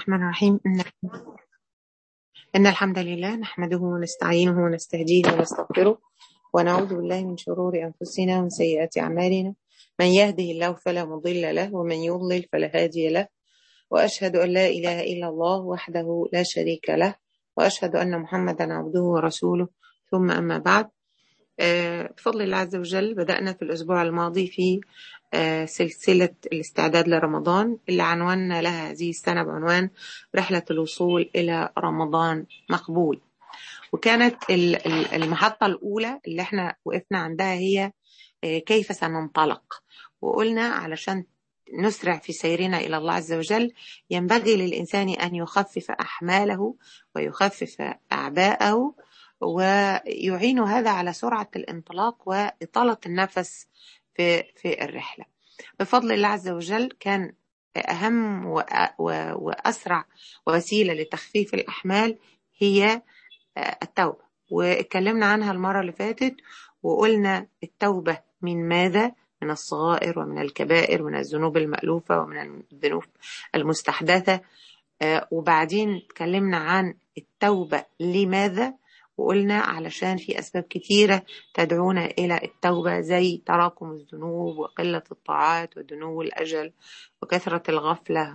الرحمن الرحيم إن إن الحمد لله نحمده ونستعينه ونستهديه ونستغفره ونعوذ بالله من شرور أنفسنا ومن سيئات أعمالنا من يهده الله فلا مضل له ومن يضلل فلا هادي له وأشهد أن لا إله إلا الله وحده لا شريك له وأشهد أن محمدا عبده ورسوله ثم أما بعد آه، بفضل الله عز وجل بدأنا في الأسبوع الماضي في آه، سلسلة الاستعداد لرمضان اللي عنواننا لها هذه السنة بعنوان رحلة الوصول إلى رمضان مقبول وكانت ال- ال- المحطة الأولى اللي احنا وقفنا عندها هي آه، كيف سننطلق وقلنا علشان نسرع في سيرنا إلى الله عز وجل ينبغي للإنسان أن يخفف أحماله ويخفف أعباءه ويعين هذا على سرعة الانطلاق وإطالة النفس في في الرحلة بفضل الله عز وجل كان أهم وأ- و- وأسرع وسيلة لتخفيف الأحمال هي التوبة واتكلمنا عنها المرة اللي فاتت وقلنا التوبة من ماذا؟ من الصغائر ومن الكبائر ومن الذنوب المألوفة ومن الذنوب المستحدثة آه، وبعدين اتكلمنا عن التوبة لماذا؟ وقلنا علشان في أسباب كثيرة تدعونا إلى التوبة زي تراكم الذنوب وقلة الطاعات ودنو الأجل وكثرة الغفلة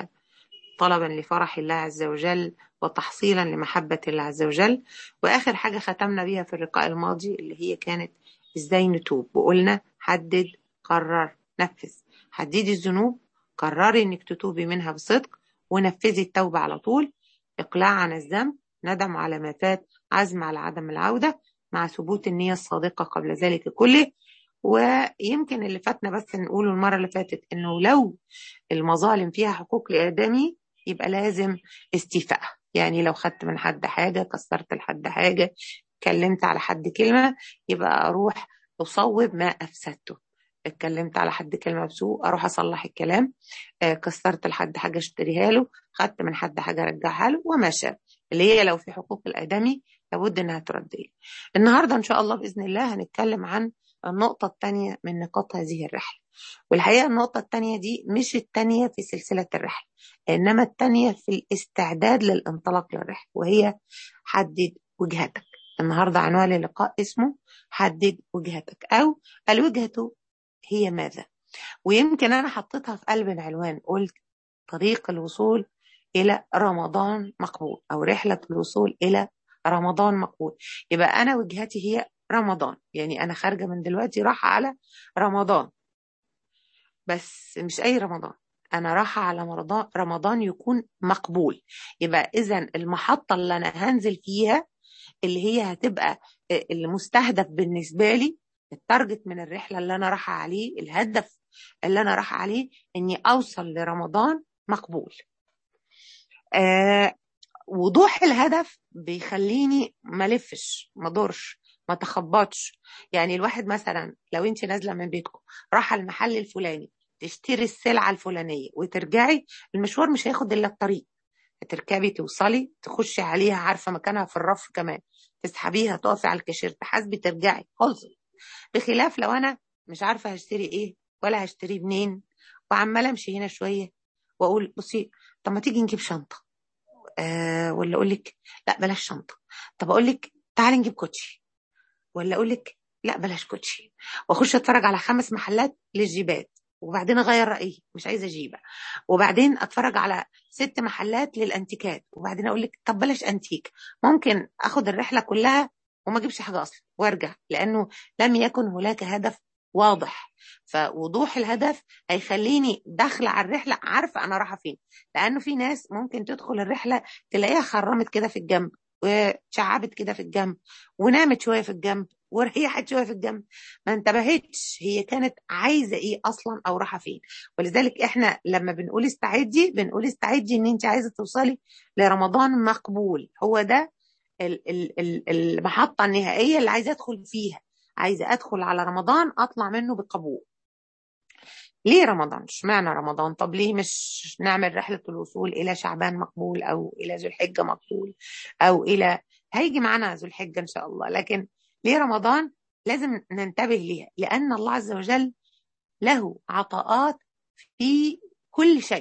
وطلبا لفرح الله عز وجل وتحصيلا لمحبة الله عز وجل وآخر حاجة ختمنا بيها في اللقاء الماضي اللي هي كانت إزاي نتوب وقلنا حدد قرر نفذ حددي الذنوب قرري إنك تتوبي منها بصدق ونفذي التوبة على طول إقلاع عن الذنب ندم على ما فات عزم على عدم العودة مع ثبوت النية الصادقة قبل ذلك كله ويمكن اللي فاتنا بس نقوله المرة اللي فاتت إنه لو المظالم فيها حقوق لآدمي يبقى لازم استيفاء يعني لو خدت من حد حاجة كسرت لحد حاجة اتكلمت على حد كلمة يبقى أروح أصوب ما أفسدته اتكلمت على حد كلمة بسوء أروح أصلح الكلام آه، كسرت لحد حاجة اشتريها له خدت من حد حاجة رجعها له وما شابه اللي هي لو في حقوق الآدمي لابد إنها ترد لي النهاردة إن شاء الله بإذن الله هنتكلم عن النقطة الثانية من نقاط هذه الرحلة والحقيقة النقطة الثانية دي مش الثانية في سلسلة الرحلة إنما الثانية في الاستعداد للانطلاق للرحلة وهي حدد وجهتك النهاردة عنوان اللقاء اسمه حدد وجهتك أو الوجهة هي ماذا ويمكن أنا حطيتها في قلب العنوان قلت طريق الوصول إلى رمضان مقبول أو رحلة الوصول إلى رمضان مقبول يبقى أنا وجهتي هي رمضان يعني أنا خارجة من دلوقتي رايحة على رمضان بس مش أي رمضان أنا رايحة على مرضان- رمضان يكون مقبول يبقى إذا المحطة اللي أنا هنزل فيها اللي هي هتبقى المستهدف بالنسبة لي التارجت من الرحلة اللي أنا رايحة عليه الهدف اللي أنا رايحة عليه إني أوصل لرمضان مقبول آه وضوح الهدف بيخليني ما لفش ما دورش ما تخبطش يعني الواحد مثلا لو انت نازله من بيتكم رايحه المحل الفلاني تشتري السلعه الفلانيه وترجعي المشوار مش هياخد الا الطريق تركبي توصلي تخشي عليها عارفه مكانها في الرف كمان تسحبيها تقفي على الكاشير تحاسبي ترجعي خلصت بخلاف لو انا مش عارفه هشتري ايه ولا هشتريه منين وعماله امشي هنا شويه واقول بصي طب ما تيجي نجيب شنطه آه ولا اقول لك لا بلاش شنطه طب اقول لك تعالي نجيب كوتشي ولا اقول لك لا بلاش كوتشي واخش اتفرج على خمس محلات للجيبات وبعدين اغير رايي مش عايزه جيبه وبعدين اتفرج على ست محلات للانتيكات وبعدين اقول لك طب بلاش انتيك ممكن اخد الرحله كلها وما اجيبش حاجه اصلا وارجع لانه لم يكن هناك هدف واضح فوضوح الهدف هيخليني داخله على الرحله عارفه انا رايحه فين لانه في ناس ممكن تدخل الرحله تلاقيها خرمت كده في الجنب وشعبت كده في الجنب ونامت شويه في الجنب وريحت شويه في الجنب ما انتبهتش هي كانت عايزه ايه اصلا او رايحه فين ولذلك احنا لما بنقول استعدي بنقول استعدي ان انت عايزه توصلي لرمضان مقبول هو ده ال- ال- ال- المحطه النهائيه اللي عايزه ادخل فيها عايزه ادخل على رمضان اطلع منه بقبول ليه رمضان؟ اشمعنى رمضان؟ طب ليه مش نعمل رحلة الوصول إلى شعبان مقبول أو إلى ذو الحجة مقبول أو إلى هيجي معانا ذو الحجة إن شاء الله لكن ليه رمضان؟ لازم ننتبه ليها لأن الله عز وجل له عطاءات في كل شيء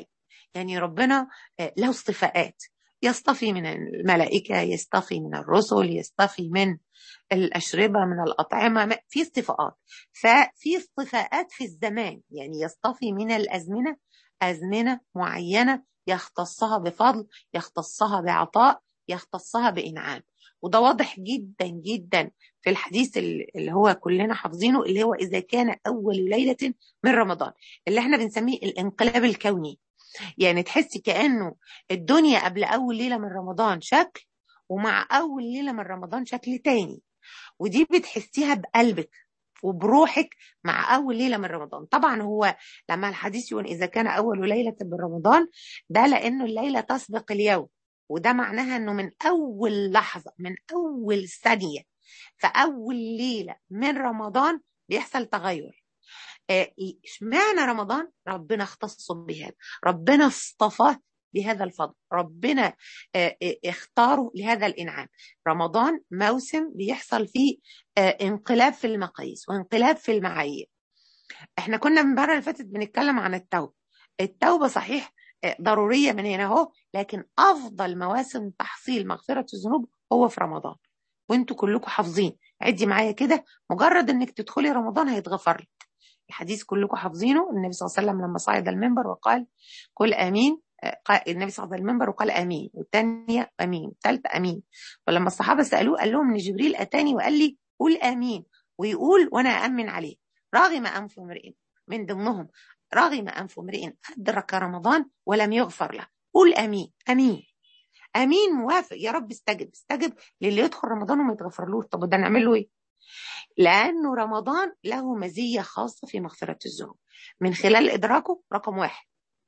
يعني ربنا له اصطفاءات يصطفي من الملائكة يصطفي من الرسل يصطفي من الأشربة من الأطعمة في اصطفاءات ففي اصطفاءات في الزمان يعني يصطفي من الأزمنة أزمنة معينة يختصها بفضل يختصها بعطاء يختصها بإنعام وده واضح جدا جدا في الحديث اللي هو كلنا حافظينه اللي هو إذا كان أول ليلة من رمضان اللي احنا بنسميه الانقلاب الكوني يعني تحسي كأنه الدنيا قبل أول ليلة من رمضان شكل ومع أول ليلة من رمضان شكل تاني ودي بتحسيها بقلبك وبروحك مع أول ليلة من رمضان طبعا هو لما الحديث يقول إذا كان أول ليلة من رمضان ده لأنه الليلة تسبق اليوم وده معناها أنه من أول لحظة من أول ثانية فأول ليلة من رمضان بيحصل تغير اشمعنى رمضان ربنا اختص بهذا ربنا اصطفاه بهذا الفضل ربنا اختاره لهذا الانعام رمضان موسم بيحصل فيه انقلاب في المقاييس وانقلاب في المعايير احنا كنا من المره اللي فاتت بنتكلم عن التوبه التوبه صحيح ضروريه من هنا اهو لكن افضل مواسم تحصيل مغفره الذنوب هو في رمضان وانتوا كلكم حافظين عدي معايا كده مجرد انك تدخلي رمضان هيتغفر لك الحديث كلكم حافظينه النبي صلى الله عليه وسلم لما صعد المنبر وقال قل امين النبي صعد المنبر وقال امين والثانيه امين والثالثه امين ولما الصحابه سالوه قال لهم ان جبريل اتاني وقال لي قل امين ويقول وانا امن عليه راغم انف امرئ من ضمنهم راغم انف امرئ ادرك رمضان ولم يغفر له قل امين امين امين موافق يا رب استجب استجب للي يدخل رمضان وما يتغفرلوش طب ده نعمل له ايه لانه رمضان له مزيه خاصه في مغفره الذنوب من خلال ادراكه رقم واحد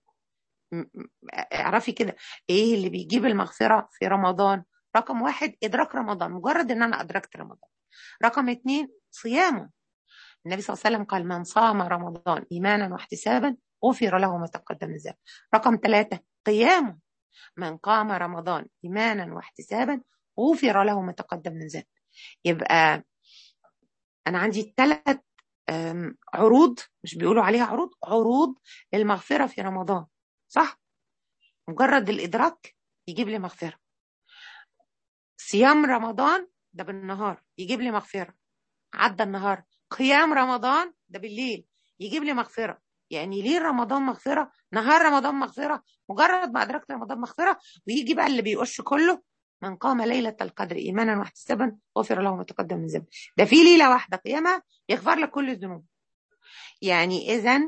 اعرفي كده ايه اللي بيجيب المغفره في رمضان رقم واحد ادراك رمضان مجرد ان انا ادركت رمضان رقم اتنين صيامه النبي صلى الله عليه وسلم قال من صام رمضان ايمانا واحتسابا غفر له ما تقدم من ذنب رقم ثلاثة قيامه من قام رمضان ايمانا واحتسابا غفر له ما تقدم من ذنب يبقى انا عندي ثلاث عروض مش بيقولوا عليها عروض عروض المغفرة في رمضان صح مجرد الإدراك يجيب لي مغفرة صيام رمضان ده بالنهار يجيب لي مغفرة عدى النهار قيام رمضان ده بالليل يجيب لي مغفرة يعني ليه رمضان مغفرة نهار رمضان مغفرة مجرد ما أدركت رمضان مغفرة ويجي بقى اللي بيقش كله من قام ليلة القدر إيمانا واحتسابا غفر له ما تقدم من ذنب ده في ليلة واحدة قيامها يغفر لك كل الذنوب يعني إذا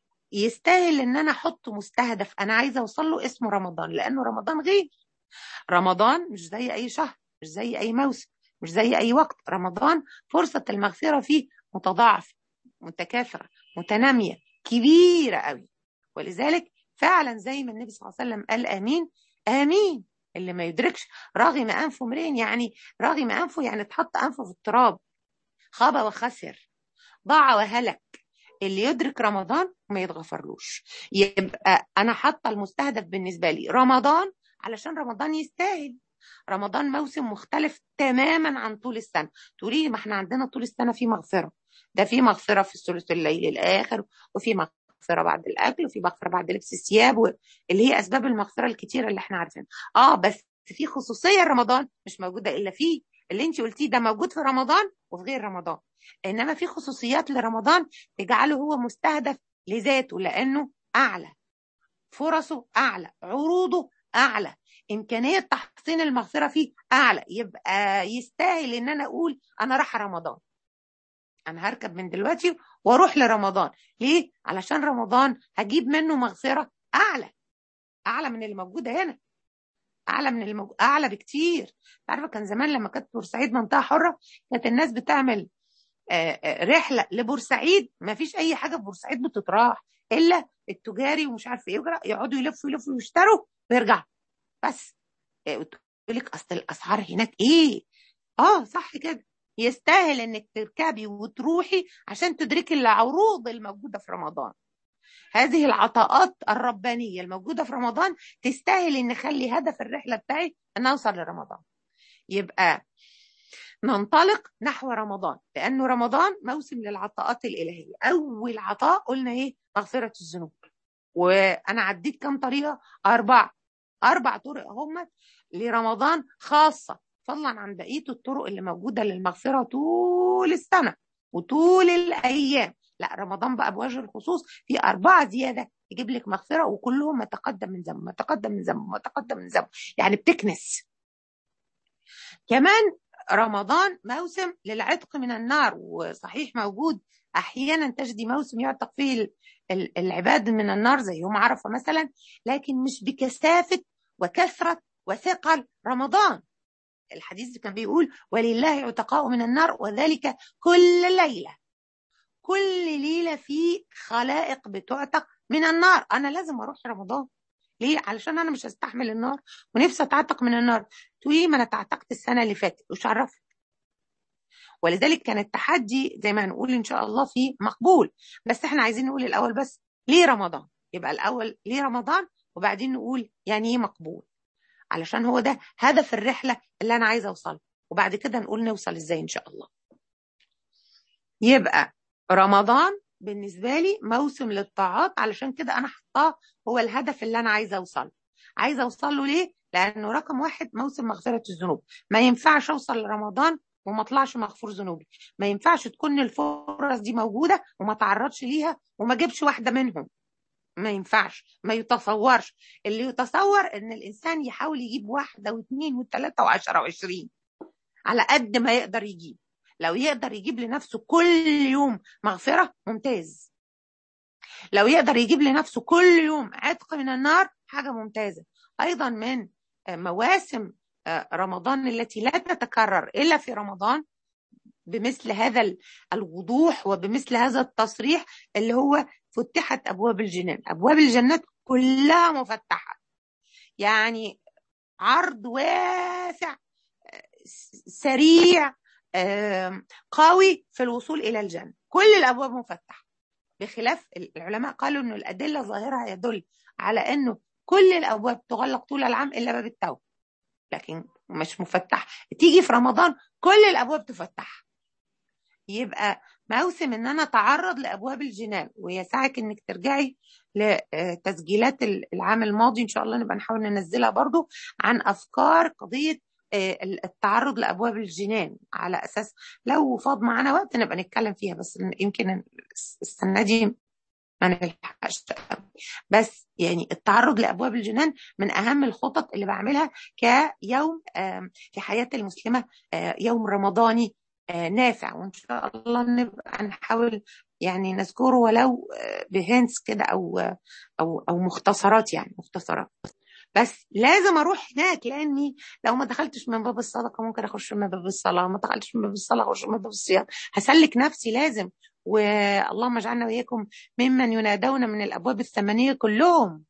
يستاهل ان انا احط مستهدف انا عايزه اوصل له اسمه رمضان لانه رمضان غير رمضان مش زي اي شهر مش زي اي موسم مش زي اي وقت رمضان فرصه المغفره فيه متضاعفه متكاثره متناميه كبيره قوي ولذلك فعلا زي ما النبي صلى الله عليه وسلم قال امين امين اللي ما يدركش راغم انفه امرئ يعني راغم انفه يعني اتحط انفه في التراب خاب وخسر ضاع وهلك اللي يدرك رمضان ما يتغفرلوش يبقى انا حاطه المستهدف بالنسبه لي رمضان علشان رمضان يستاهل رمضان موسم مختلف تماما عن طول السنه تقولي ما احنا عندنا طول السنه في مغفره ده في مغفره في ثلث الليل الاخر وفي مغفره بعد الاكل وفي مغفره بعد لبس الثياب اللي هي اسباب المغفره الكتيره اللي احنا عارفينها اه بس في خصوصيه رمضان مش موجوده الا فيه اللي انت قلتيه ده موجود في رمضان وفي غير رمضان انما في خصوصيات لرمضان تجعله هو مستهدف لذاته لانه اعلى فرصه اعلى عروضه اعلى امكانيه تحصين المغفره فيه اعلى يبقى يستاهل ان انا اقول انا راح رمضان انا هركب من دلوقتي واروح لرمضان ليه علشان رمضان هجيب منه مغفره اعلى اعلى من اللي موجوده هنا اعلى من الموج... اعلى بكتير عارفه كان زمان لما كانت بورسعيد منطقه حره كانت الناس بتعمل رحله لبورسعيد ما فيش اي حاجه في بورسعيد بتتراح الا التجاري ومش عارف ايه يقعدوا يلفوا يلفوا ويشتروا ويرجعوا بس تقول لك اصل الاسعار هناك ايه اه صح كده يستاهل انك تركبي وتروحي عشان تدركي العروض الموجوده في رمضان هذه العطاءات الربانيه الموجوده في رمضان تستاهل ان نخلي هدف الرحله بتاعي ان اوصل لرمضان يبقى ننطلق نحو رمضان لأنه رمضان موسم للعطاءات الإلهية أول عطاء قلنا إيه مغفرة الذنوب وانا عديت كام طريقه اربعه اربع طرق هم لرمضان خاصه فضلا عن بقيه الطرق اللي موجوده للمغفره طول السنه وطول الايام لا رمضان بقى بوجه الخصوص في اربعه زياده يجيب لك مغفره وكلهم ما تقدم من ذنب ما تقدم من ذنب ما تقدم من ذنب يعني بتكنس كمان رمضان موسم للعتق من النار وصحيح موجود احيانا تجدي موسم يعتق فيه العباد من النار زي يوم عرفه مثلا لكن مش بكثافه وكثره وثقل رمضان الحديث كان بيقول ولله عتقاء من النار وذلك كل ليله كل ليله في خلائق بتعتق من النار انا لازم اروح رمضان ليه علشان انا مش هستحمل النار ونفسي اتعتق من النار تقولي ما انا اتعتقت السنه اللي فاتت وش عرفك ولذلك كان التحدي زي ما هنقول ان شاء الله فيه مقبول بس احنا عايزين نقول الاول بس ليه رمضان يبقى الاول ليه رمضان وبعدين نقول يعني ايه مقبول علشان هو ده هدف الرحله اللي انا عايزه اوصل وبعد كده نقول نوصل ازاي ان شاء الله يبقى رمضان بالنسبه لي موسم للطاعات علشان كده انا حطاه هو الهدف اللي انا عايزه اوصل عايزه اوصل له ليه لانه رقم واحد موسم مغفره الذنوب ما ينفعش اوصل لرمضان وما اطلعش مغفور ذنوبي ما ينفعش تكون الفرص دي موجوده وما تعرضش ليها وما اجيبش واحده منهم ما ينفعش ما يتصورش اللي يتصور ان الانسان يحاول يجيب واحده واثنين وثلاثه وعشره وعشرين على قد ما يقدر يجيب لو يقدر يجيب لنفسه كل يوم مغفره ممتاز لو يقدر يجيب لنفسه كل يوم عتق من النار حاجه ممتازه ايضا من مواسم رمضان التي لا تتكرر الا في رمضان بمثل هذا الوضوح وبمثل هذا التصريح اللي هو فتحت ابواب الجنان ابواب الجنات كلها مفتحه يعني عرض واسع سريع قوي في الوصول الى الجنه كل الابواب مفتحه بخلاف العلماء قالوا انه الادله ظاهرها يدل على انه كل الابواب تغلق طول العام الا باب التوبه لكن مش مفتح تيجي في رمضان كل الابواب تفتح يبقى موسم ان انا اتعرض لابواب الجنان ويسعك انك ترجعي لتسجيلات العام الماضي ان شاء الله نبقى نحاول ننزلها برضو عن افكار قضيه التعرض لابواب الجنان على اساس لو فاض معانا وقت نبقى نتكلم فيها بس يمكن السنه دي ما نلحقش بس يعني التعرض لابواب الجنان من اهم الخطط اللي بعملها كيوم في حياه المسلمه يوم رمضاني نافع وان شاء الله نبقى نحاول يعني نذكره ولو بهنس كده او او او مختصرات يعني مختصرات بس لازم اروح هناك لاني لو ما دخلتش من باب الصدقه ممكن اخش من باب الصلاه ما دخلتش من باب الصلاه اخش من باب الصيام هسلك نفسي لازم واللهم اجعلنا واياكم ممن ينادون من الابواب الثمانيه كلهم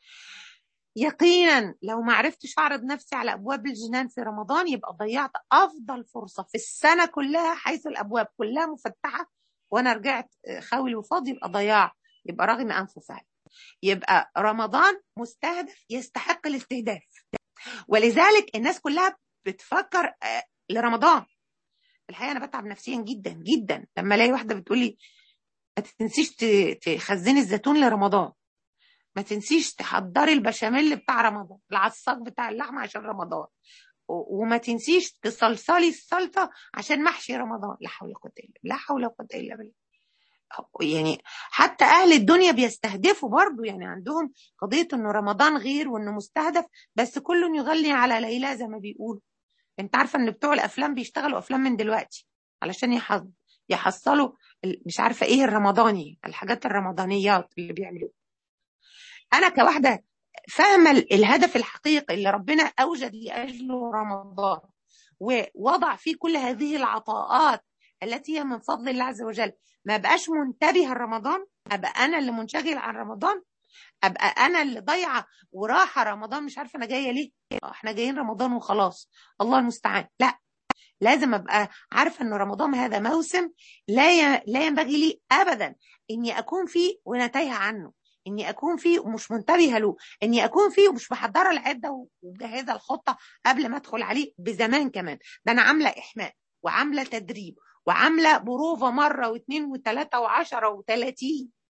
يقينا لو ما عرفتش اعرض نفسي على ابواب الجنان في رمضان يبقى ضيعت افضل فرصه في السنه كلها حيث الابواب كلها مفتحه وانا رجعت خاوي وفاضي يبقى ضياع يبقى راغم انفه فعلا يبقى رمضان مستهدف يستحق الاستهداف ولذلك الناس كلها بتفكر لرمضان الحقيقه انا بتعب نفسيا جدا جدا لما الاقي واحده بتقول لي ما تنسيش تخزني الزيتون لرمضان ما تنسيش تحضري البشاميل بتاع رمضان العصاق بتاع اللحمه عشان رمضان وما تنسيش تصلصلي السلطه عشان محشي رمضان لا حول ولا قوه الا لا حول ولا قوه الا بالله يعني حتى اهل الدنيا بيستهدفوا برضه يعني عندهم قضيه انه رمضان غير وانه مستهدف بس كل يغني على ليلى زي ما بيقولوا انت عارفه ان بتوع الافلام بيشتغلوا افلام من دلوقتي علشان يحض يحصلوا مش عارفه ايه الرمضاني الحاجات الرمضانيات اللي بيعملوها انا كواحده فاهمه الهدف الحقيقي اللي ربنا اوجد لاجله رمضان ووضع فيه كل هذه العطاءات التي هي من فضل الله عز وجل ما بقاش منتبه لرمضان ابقى انا اللي منشغل عن رمضان ابقى انا اللي ضايعه وراحه رمضان مش عارفه انا جايه ليه احنا جايين رمضان وخلاص الله المستعان لا لازم ابقى عارفه ان رمضان هذا موسم لا ي... لا ينبغي لي ابدا اني اكون فيه وانا تايهه عنه اني اكون فيه ومش منتبهه له اني اكون فيه ومش محضره العده ومجهزه الخطه قبل ما ادخل عليه بزمان كمان ده انا عامله احماء وعامله تدريب وعامله بروفه مره واثنين وثلاثه وعشره وثلاثين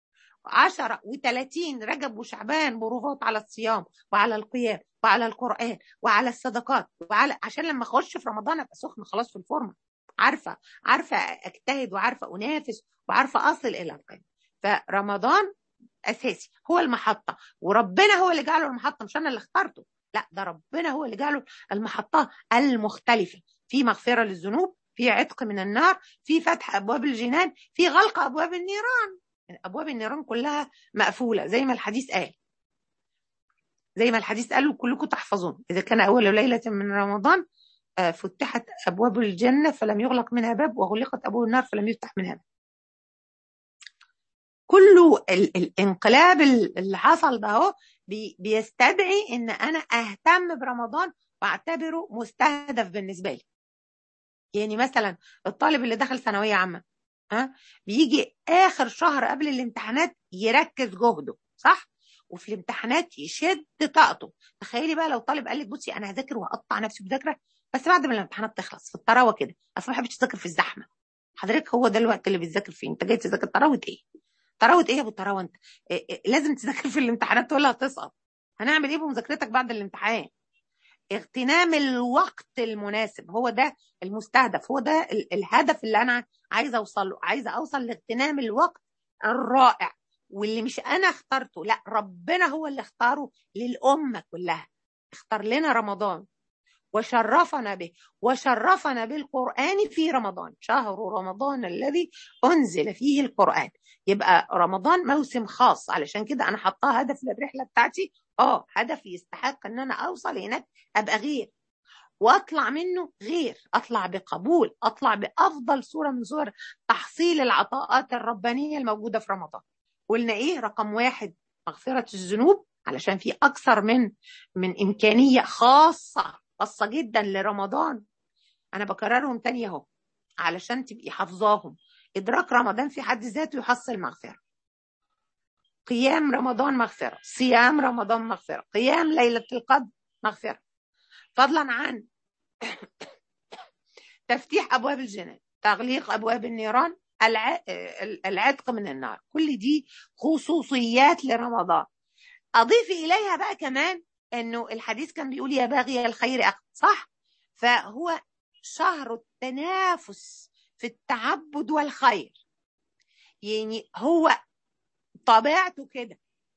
عشرة وثلاثين رجب وشعبان بروفات على الصيام وعلى القيام وعلى القرآن وعلى الصدقات وعلى عشان لما اخش في رمضان ابقى سخن خلاص في الفورمه عارفه عارفه اجتهد وعارفه انافس وعارفه اصل الى القمه فرمضان اساسي هو المحطه وربنا هو اللي جعله المحطه مش انا اللي اخترته لا ده ربنا هو اللي جعله المحطه المختلفه في مغفره للذنوب في عتق من النار في فتح ابواب الجنان في غلق ابواب النيران ابواب النيران كلها مقفوله زي ما الحديث قال زي ما الحديث قال كلكم تحفظون اذا كان اول ليله من رمضان فتحت ابواب الجنه فلم يغلق منها باب وغلقت ابواب النار فلم يفتح منها باب كله الانقلاب اللي حصل ده هو بيستدعي ان انا اهتم برمضان واعتبره مستهدف بالنسبه لي يعني مثلا الطالب اللي دخل ثانويه عامه ها بيجي اخر شهر قبل الامتحانات يركز جهده صح وفي الامتحانات يشد طاقته تخيلي بقى لو طالب قال لك بصي انا هذاكر وهقطع نفسي مذاكره بس بعد ما الامتحانات تخلص في الطراوه كده اصل ما بحبش اذاكر في الزحمه حضرتك هو ده الوقت اللي بتذاكر فيه انت جاي تذاكر طراوه ايه طراوه ايه يا ابو طراوه انت إيه إيه لازم تذاكر في الامتحانات ولا هتسقط هنعمل ايه بمذاكرتك بعد الامتحان اغتنام الوقت المناسب هو ده المستهدف هو ده الهدف اللي انا عايزه اوصل له عايزه اوصل لاغتنام الوقت الرائع واللي مش انا اخترته لا ربنا هو اللي اختاره للامه كلها اختار لنا رمضان وشرفنا به وشرفنا بالقرآن في رمضان شهر رمضان الذي أنزل فيه القرآن يبقى رمضان موسم خاص علشان كده أنا حطاه هدف للرحلة بتاعتي اه هدف يستحق ان انا اوصل هناك ابقى غير واطلع منه غير اطلع بقبول اطلع بافضل صوره من صور تحصيل العطاءات الربانيه الموجوده في رمضان قلنا ايه رقم واحد مغفره الذنوب علشان في اكثر من من امكانيه خاصه خاصه جدا لرمضان انا بكررهم تاني اهو علشان تبقي حافظاهم ادراك رمضان في حد ذاته يحصل مغفره قيام رمضان مغفرة صيام رمضان مغفرة قيام ليلة القدر مغفرة فضلا عن تفتيح أبواب الجنان تغليق أبواب النيران العتق من النار كل دي خصوصيات لرمضان أضيف إليها بقى كمان أنه الحديث كان بيقول يا باغي الخير أقل صح فهو شهر التنافس في التعبد والخير يعني هو طبيعته كده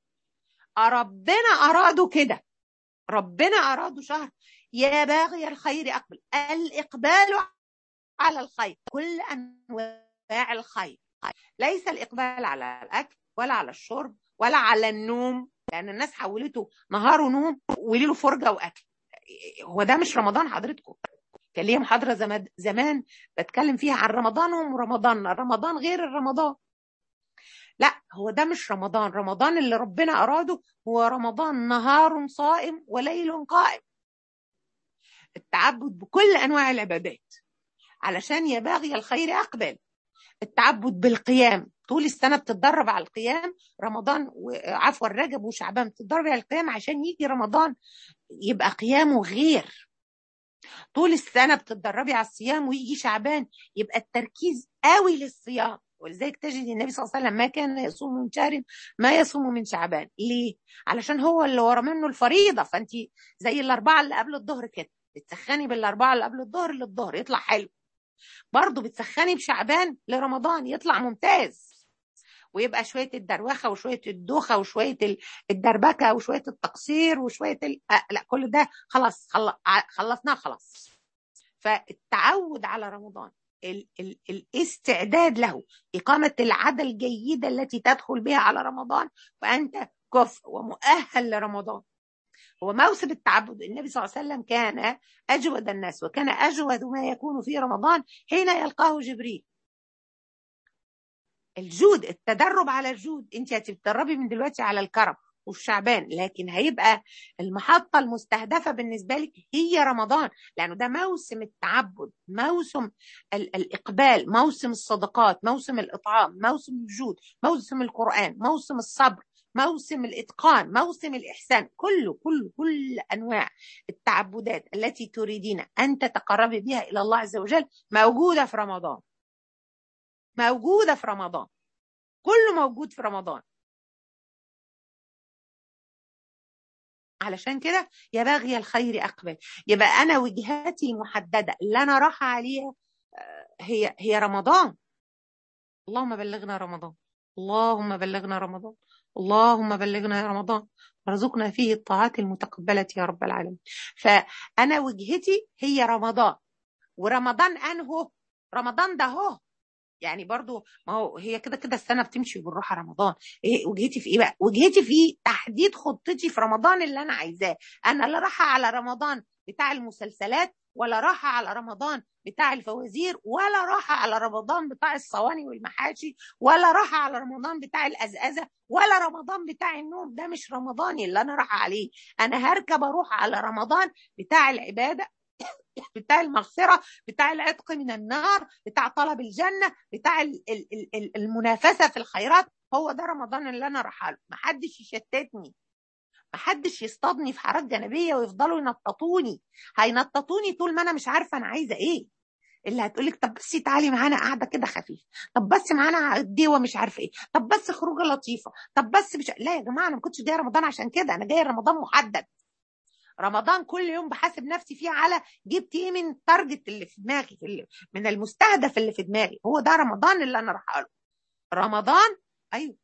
ربنا أراده كده ربنا أراده شهر يا باغي الخير أقبل الإقبال على الخير كل أنواع الخير ليس الإقبال على الأكل ولا على الشرب ولا على النوم لأن الناس حولته نهار ونوم وليله فرجة وأكل هو ده مش رمضان حضرتكم كان ليا محاضرة زمان, زمان بتكلم فيها عن رمضانهم ورمضاننا رمضان غير الرمضان لا هو ده مش رمضان رمضان اللي ربنا أراده هو رمضان نهار صائم وليل قائم التعبد بكل أنواع العبادات علشان يا باغي الخير أقبل التعبد بالقيام طول السنة بتتدرب على القيام رمضان عفوا رجب وشعبان بتتدرب على القيام عشان يجي رمضان يبقى قيامه غير طول السنة بتتدربي على الصيام ويجي شعبان يبقى التركيز قوي للصيام ولذلك تجد النبي صلى الله عليه وسلم ما كان يصوم من شهر ما يصوم من شعبان ليه علشان هو اللي ورا منه الفريضه فانت زي الاربعه اللي قبل الظهر كده بتسخني بالاربعه اللي قبل الظهر للظهر يطلع حلو برضه بتسخني بشعبان لرمضان يطلع ممتاز ويبقى شويه الدروخه وشويه الدوخه وشويه الدربكه وشويه التقصير وشويه ال... آه لا كل ده خلاص خل... خلصناه خلاص فالتعود على رمضان ال ال الاستعداد له إقامة العادة الجيدة التي تدخل بها على رمضان وأنت كفء ومؤهل لرمضان هو موسم التعبد النبي صلى الله عليه وسلم كان أجود الناس وكان أجود ما يكون في رمضان حين يلقاه جبريل الجود التدرب على الجود انت هتتدربي من دلوقتي على الكرم وفي شعبان لكن هيبقى المحطة المستهدفة بالنسبة لك هي رمضان لأنه ده موسم التعبد موسم الإقبال موسم الصدقات موسم الإطعام موسم الجود موسم القرآن موسم الصبر موسم الإتقان موسم الإحسان كله كله كل أنواع التعبدات التي تريدين أن تتقربي بها إلى الله عز وجل موجودة في رمضان موجودة في رمضان كله موجود في رمضان علشان كده يا باغي الخير اقبل يبقى انا وجهتي المحدده اللي انا رايحه عليها هي هي رمضان اللهم بلغنا رمضان اللهم بلغنا رمضان اللهم بلغنا رمضان وارزقنا فيه الطاعات المتقبلة يا رب العالمين فأنا وجهتي هي رمضان ورمضان أنهو رمضان ده هو يعني برضو ما هو هي كده كده السنه بتمشي بالروح رمضان إيه وجهتي في ايه بقى وجهتي في تحديد خطتي في رمضان اللي انا عايزاه انا لا رايحه على رمضان بتاع المسلسلات ولا راحة على رمضان بتاع الفوازير ولا راحة على رمضان بتاع الصواني والمحاشي ولا راحة على رمضان بتاع الأزأزة ولا رمضان بتاع النوم ده مش رمضاني اللي أنا رايحة عليه أنا هركب أروح على رمضان بتاع العبادة بتاع المغفرة بتاع العتق من النار بتاع طلب الجنة بتاع المنافسة في الخيرات هو ده رمضان اللي أنا رايحة له محدش يشتتني محدش يصطادني في حارات جانبيه ويفضلوا ينططوني هينططوني طول ما انا مش عارفه انا عايزه ايه اللي هتقولك طب بس تعالي معانا قاعده كده خفيفه طب بس معانا ديوه مش عارفه ايه طب بس خروجه لطيفه طب بس مش لا يا جماعه انا ما كنتش جايه رمضان عشان كده انا جايه رمضان محدد رمضان كل يوم بحاسب نفسي فيه على جبت ايه من التارجت اللي في دماغي في اللي من المستهدف اللي في دماغي هو ده رمضان اللي انا رايحه له رمضان ايوه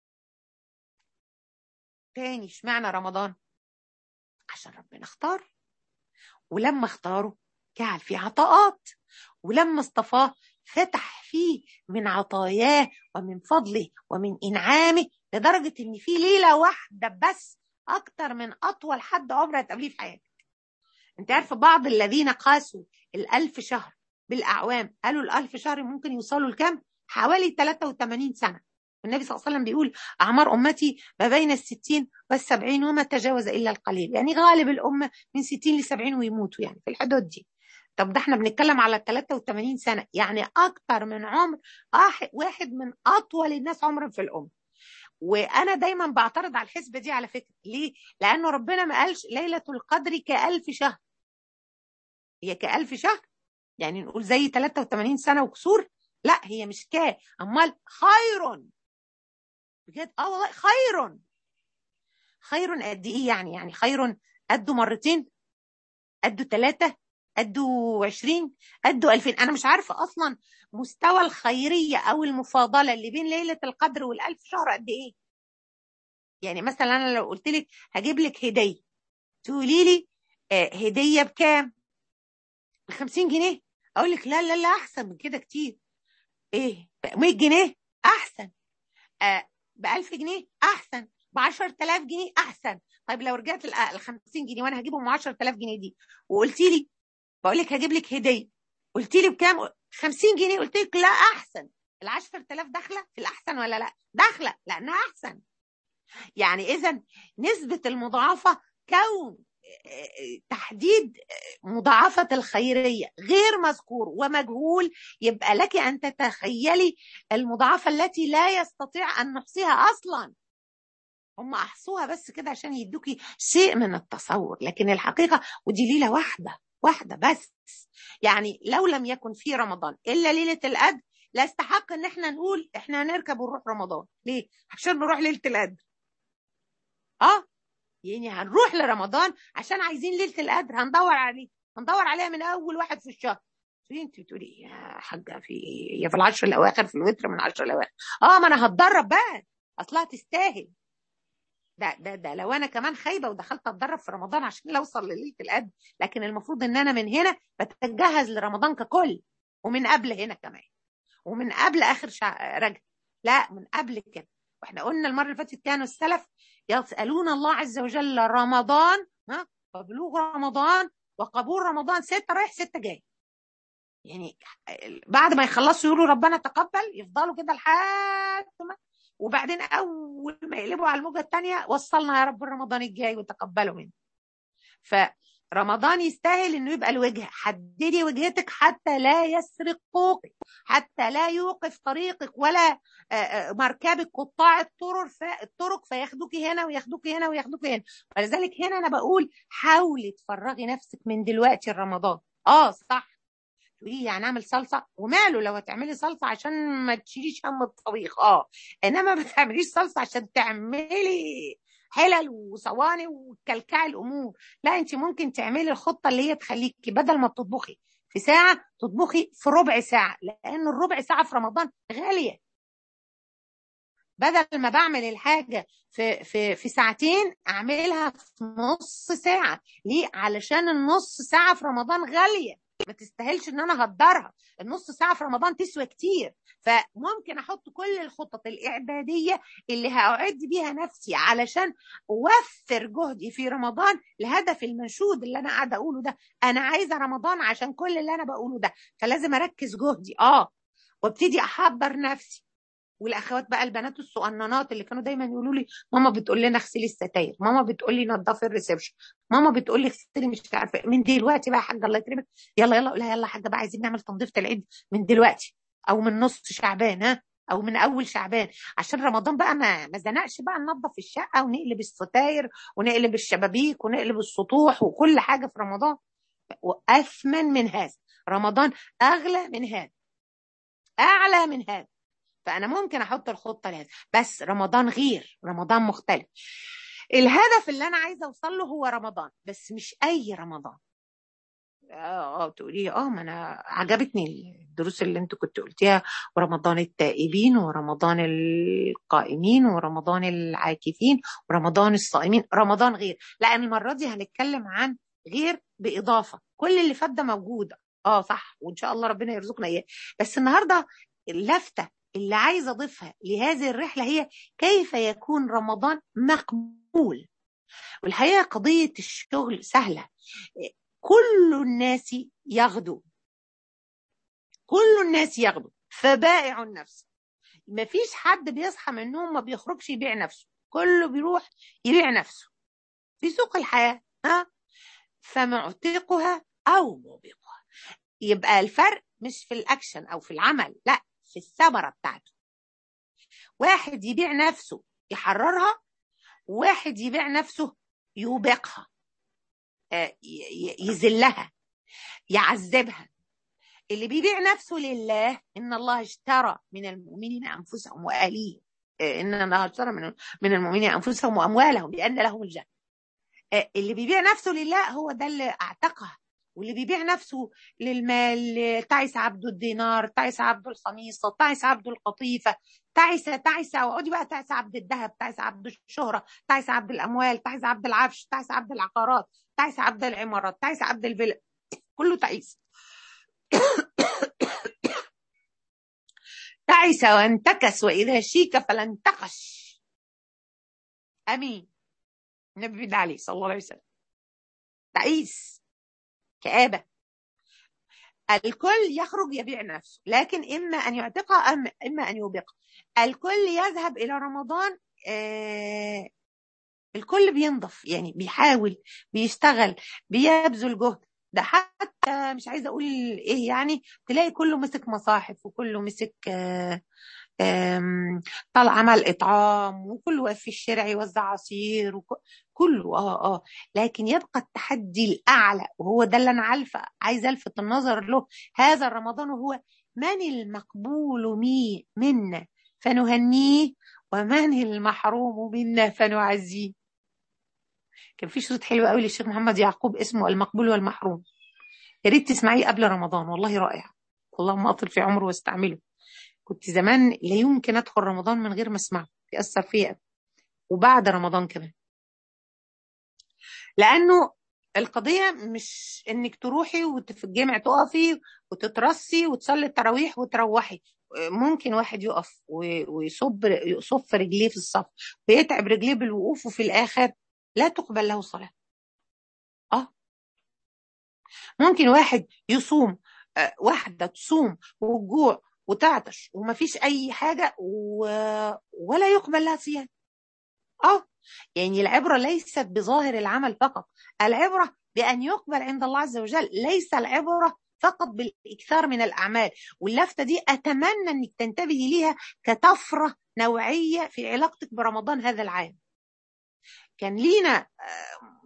تاني اشمعنى رمضان عشان ربنا اختار ولما اختاره جعل فيه عطاءات ولما اصطفاه فتح فيه من عطاياه ومن فضله ومن انعامه لدرجه ان في ليله واحده بس اكتر من اطول حد عمره هتقابليه في حياتك انت عارفه بعض الذين قاسوا الالف شهر بالاعوام قالوا الالف شهر ممكن يوصلوا لكام حوالي 83 سنه النبي صلى الله عليه وسلم بيقول أعمار أمتي ما بين الستين والسبعين وما تجاوز إلا القليل يعني غالب الأمة من ستين لسبعين ويموتوا يعني في الحدود دي طب ده احنا بنتكلم على 83 سنة يعني أكتر من عمر واحد من أطول الناس عمرا في الأمة وأنا دايما بعترض على الحسبة دي على فكرة ليه؟ لأنه ربنا ما قالش ليلة القدر كألف شهر هي كألف شهر يعني نقول زي 83 سنة وكسور لا هي مش كا أمال خير بجد اه والله خير خير قد ايه يعني يعني خير قده مرتين قده ثلاثة قده عشرين قده ألفين أنا مش عارفة أصلا مستوى الخيرية أو المفاضلة اللي بين ليلة القدر والألف شهر قد إيه يعني مثلا أنا لو قلت لك هجيب لك هدية تقولي لي آه هدية بكام؟ ب 50 جنيه أقول لك لا لا لا أحسن من كده كتير إيه؟ ب 100 جنيه أحسن آه ب 1000 جنيه احسن ب 10000 جنيه احسن طيب لو رجعت ال 50 جنيه وانا هجيبهم 10000 جنيه دي وقلت لي بقول لك هجيب لك هديه قلت لي بكام 50 جنيه قلت لك لا احسن ال 10000 داخله في الاحسن ولا لا داخله لانها احسن يعني اذا نسبه المضاعفه كون تحديد مضاعفة الخيرية غير مذكور ومجهول يبقى لك أن تتخيلي المضاعفة التي لا يستطيع أن نحصيها أصلا هم أحصوها بس كده عشان يدوكي شيء من التصور لكن الحقيقة ودي ليلة واحدة واحدة بس يعني لو لم يكن في رمضان إلا ليلة القدر لا استحق ان احنا نقول احنا هنركب ونروح رمضان ليه عشان نروح ليله القدر اه يعني هنروح لرمضان عشان عايزين ليله القدر هندور عليه هندور عليها من اول واحد في الشهر انت بتقولي يا حاجه في هي في العشر الاواخر في الوتر من العشر الاواخر اه ما انا هتدرب بقى اصلها تستاهل ده ده ده لو انا كمان خايبه ودخلت اتدرب في رمضان عشان اوصل لليله القدر لكن المفروض ان انا من هنا بتجهز لرمضان ككل ومن قبل هنا كمان ومن قبل اخر شع... رجب لا من قبل كده واحنا قلنا المره اللي فاتت كانوا السلف يسالون الله عز وجل رمضان ها وبلوغ رمضان وقبول رمضان ستة رايح ستة جاي يعني بعد ما يخلصوا يقولوا ربنا تقبل يفضلوا كده لحد ما وبعدين اول ما يقلبوا على الموجه الثانيه وصلنا يا رب رمضان الجاي وتقبلوا منه فرمضان يستاهل انه يبقى الوجهه حددي وجهتك حتى لا يسرقوك حتى لا يوقف طريقك ولا مركبك قطاع الطرق الطرق فياخدوك هنا وياخدوك هنا وياخدوك هنا ولذلك هنا انا بقول حاولي تفرغي نفسك من دلوقتي رمضان اه صح تقولي يعني اعمل صلصه وماله لو هتعملي صلصه عشان ما تشيليش هم الطبيخ اه انما ما تعمليش صلصه عشان تعملي حلل وصواني وكلكع الامور لا انت ممكن تعملي الخطه اللي هي تخليكي بدل ما بتطبخي في ساعه تطبخي في ربع ساعه لان الربع ساعه في رمضان غاليه بدل ما بعمل الحاجه في في في ساعتين اعملها في نص ساعه ليه علشان النص ساعه في رمضان غاليه ما تستاهلش ان انا اهدرها النص ساعه في رمضان تسوى كتير فممكن احط كل الخطط الاعداديه اللي هاعد بيها نفسي علشان اوفر جهدي في رمضان لهدف المنشود اللي انا قاعده اقوله ده انا عايزه رمضان عشان كل اللي انا بقوله ده فلازم اركز جهدي اه وابتدي احضر نفسي والاخوات بقى البنات الصغننات اللي كانوا دايما يقولوا لي ماما بتقول لنا اغسلي الستاير ماما بتقول لي نضفي الريسبشن ماما بتقول لي اغسلي مش عارفه من دلوقتي بقى يا حاجه الله يكرمك يلا يلا قولها يلا يا حاجه بقى عايزين نعمل تنظيفه العيد من دلوقتي او من نص شعبان ها او من اول شعبان عشان رمضان بقى ما ما زنقش بقى ننظف الشقه ونقلب الستاير ونقلب الشبابيك ونقلب السطوح وكل حاجه في رمضان واثمن من هذا رمضان اغلى من هذا اعلى من هذا فانا ممكن احط الخطه لهذا بس رمضان غير رمضان مختلف الهدف اللي انا عايزه اوصل له هو رمضان بس مش اي رمضان اه اه تقولي اه ما انا عجبتني الدروس اللي انت كنت قلتيها ورمضان التائبين ورمضان القائمين ورمضان العاكفين ورمضان الصائمين رمضان غير لان المره دي هنتكلم عن غير باضافه كل اللي فات ده موجود اه صح وان شاء الله ربنا يرزقنا اياه بس النهارده اللفته اللي عايزه اضيفها لهذه الرحله هي كيف يكون رمضان مقبول والحقيقه قضيه الشغل سهله كل الناس يغدو كل الناس يغدو فبائع النفس ما فيش حد بيصحى من النوم ما بيخرجش يبيع نفسه كله بيروح يبيع نفسه في سوق الحياة ها فمعتقها أو موبقها يبقى الفرق مش في الأكشن أو في العمل لا في الثمرة بتاعته واحد يبيع نفسه يحررها واحد يبيع نفسه يوبقها يذلها يعذبها اللي بيبيع نفسه لله ان الله اشترى من المؤمنين انفسهم واهليهم ان الله اشترى من من المؤمنين انفسهم واموالهم بان لهم الجنه اللي بيبيع نفسه لله هو ده اللي اعتقها واللي بيبيع نفسه للمال تعس عبد الدينار تعس عبد الخميصة تعس عبد القطيفة تعس تعس واقعدي بقى تعس عبد الذهب تعس عبد الشهرة تعس عبد الأموال تعس عبد العفش تعس عبد العقارات تعس عبد العمارات تعس عبد الفيلا كله تعيس تعس وانتكس وإذا شيك فلا انتقش أمين النبي ده عليه صلى الله عليه وسلم تعيس كآبة الكل يخرج يبيع نفسه لكن إما أن يعتقها أم إما أن يوبقها الكل يذهب إلى رمضان آه الكل بينضف يعني بيحاول بيشتغل بيبذل جهد ده حتى مش عايزه اقول ايه يعني تلاقي كله مسك مصاحف وكله مسك آه طلع عمل اطعام وكله واقف في الشارع يوزع عصير كله اه اه لكن يبقى التحدي الاعلى وهو ده اللي انا عارفه عايزه الفت النظر له هذا رمضان هو من المقبول مي منا فنهنيه ومن المحروم منا فنعزيه كان في شريط حلو قوي للشيخ محمد يعقوب اسمه المقبول والمحروم يا ريت تسمعيه قبل رمضان والله رائع اللهم اطل في عمره واستعمله كنت زمان لا يمكن ادخل رمضان من غير ما اسمعه ياثر فيا وبعد رمضان كمان لانه القضيه مش انك تروحي وفي الجامع تقفي وتترصي وتصلي التراويح وتروحي ممكن واحد يقف ويصب يصف رجليه في الصف ويتعب رجليه بالوقوف وفي الاخر لا تقبل له صلاه اه ممكن واحد يصوم واحده تصوم والجوع وتعطش ومفيش اي حاجه و... ولا يقبل لها صيام اه يعني العبره ليست بظاهر العمل فقط العبره بان يقبل عند الله عز وجل ليس العبره فقط بالاكثار من الاعمال واللفته دي اتمنى انك تنتبهي ليها كطفره نوعيه في علاقتك برمضان هذا العام كان لينا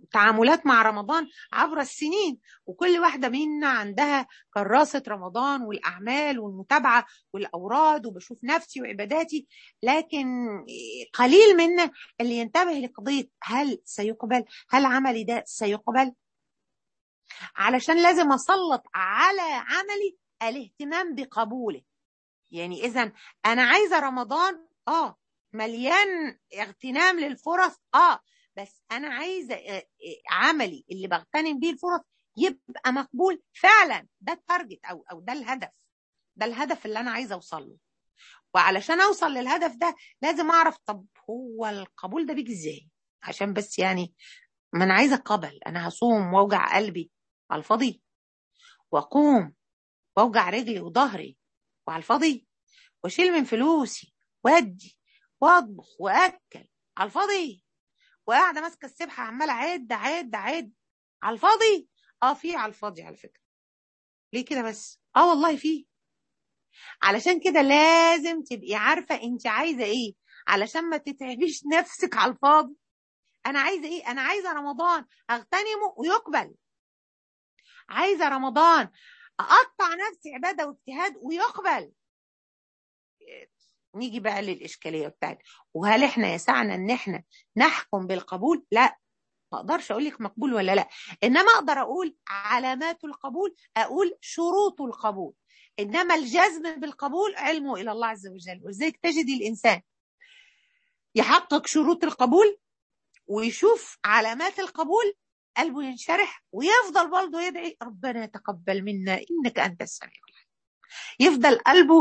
تعاملات مع رمضان عبر السنين وكل واحدة منا عندها كراسة رمضان والأعمال والمتابعة والأوراد وبشوف نفسي وعباداتي لكن قليل منا اللي ينتبه لقضية هل سيقبل هل عملي ده سيقبل علشان لازم أسلط على عملي الاهتمام بقبوله يعني إذا أنا عايزة رمضان آه مليان اغتنام للفرص آه بس انا عايزه عملي اللي بغتنم بيه الفرص يبقى مقبول فعلا ده التارجت او او ده الهدف ده الهدف اللي انا عايزه اوصل له وعلشان اوصل للهدف ده لازم اعرف طب هو القبول ده بيجي ازاي عشان بس يعني ما انا عايزه اقبل انا هصوم واوجع قلبي على الفاضي واقوم واوجع رجلي وظهري وعلى الفاضي واشيل من فلوسي وادي واطبخ واكل على الفاضي وقاعده ماسكه السبحه عماله عد عد عد على الفاضي اه في على الفاضي على فكره ليه كده بس اه والله في علشان كده لازم تبقي عارفه انت عايزه ايه علشان ما تتعبيش نفسك على الفاضي انا عايزه ايه انا عايزه رمضان اغتنمه ويقبل عايزه رمضان اقطع نفسي عباده واجتهاد ويقبل نيجي بقى للإشكالية بتاعت وهل إحنا يسعنا إن إحنا نحكم بالقبول؟ لا ما أقدرش أقول لك مقبول ولا لا إنما أقدر أقول علامات القبول أقول شروط القبول إنما الجزم بالقبول علمه إلى الله عز وجل ولذلك تجد الإنسان يحقق شروط القبول ويشوف علامات القبول قلبه ينشرح ويفضل برضه يدعي ربنا يتقبل منا إنك أنت السميع العليم يفضل قلبه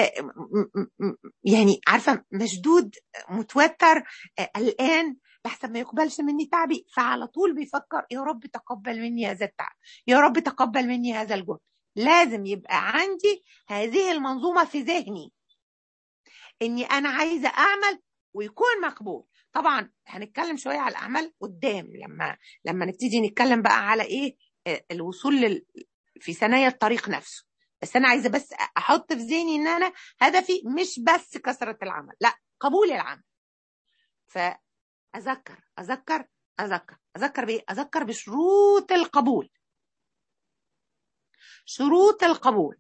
يعني عارفه مشدود متوتر قلقان لحسن ما يقبلش مني تعبي فعلى طول بيفكر يا رب تقبل مني هذا التعب يا رب تقبل مني هذا الجهد لازم يبقى عندي هذه المنظومه في ذهني اني انا عايزه اعمل ويكون مقبول طبعا هنتكلم شويه على الاعمال قدام لما لما نبتدي نتكلم بقى على ايه الوصول لل... في ثنايا الطريق نفسه بس انا عايزه بس احط في ذهني ان انا هدفي مش بس كثره العمل لا قبول العمل فاذكر اذكر اذكر اذكر بايه اذكر بشروط القبول شروط القبول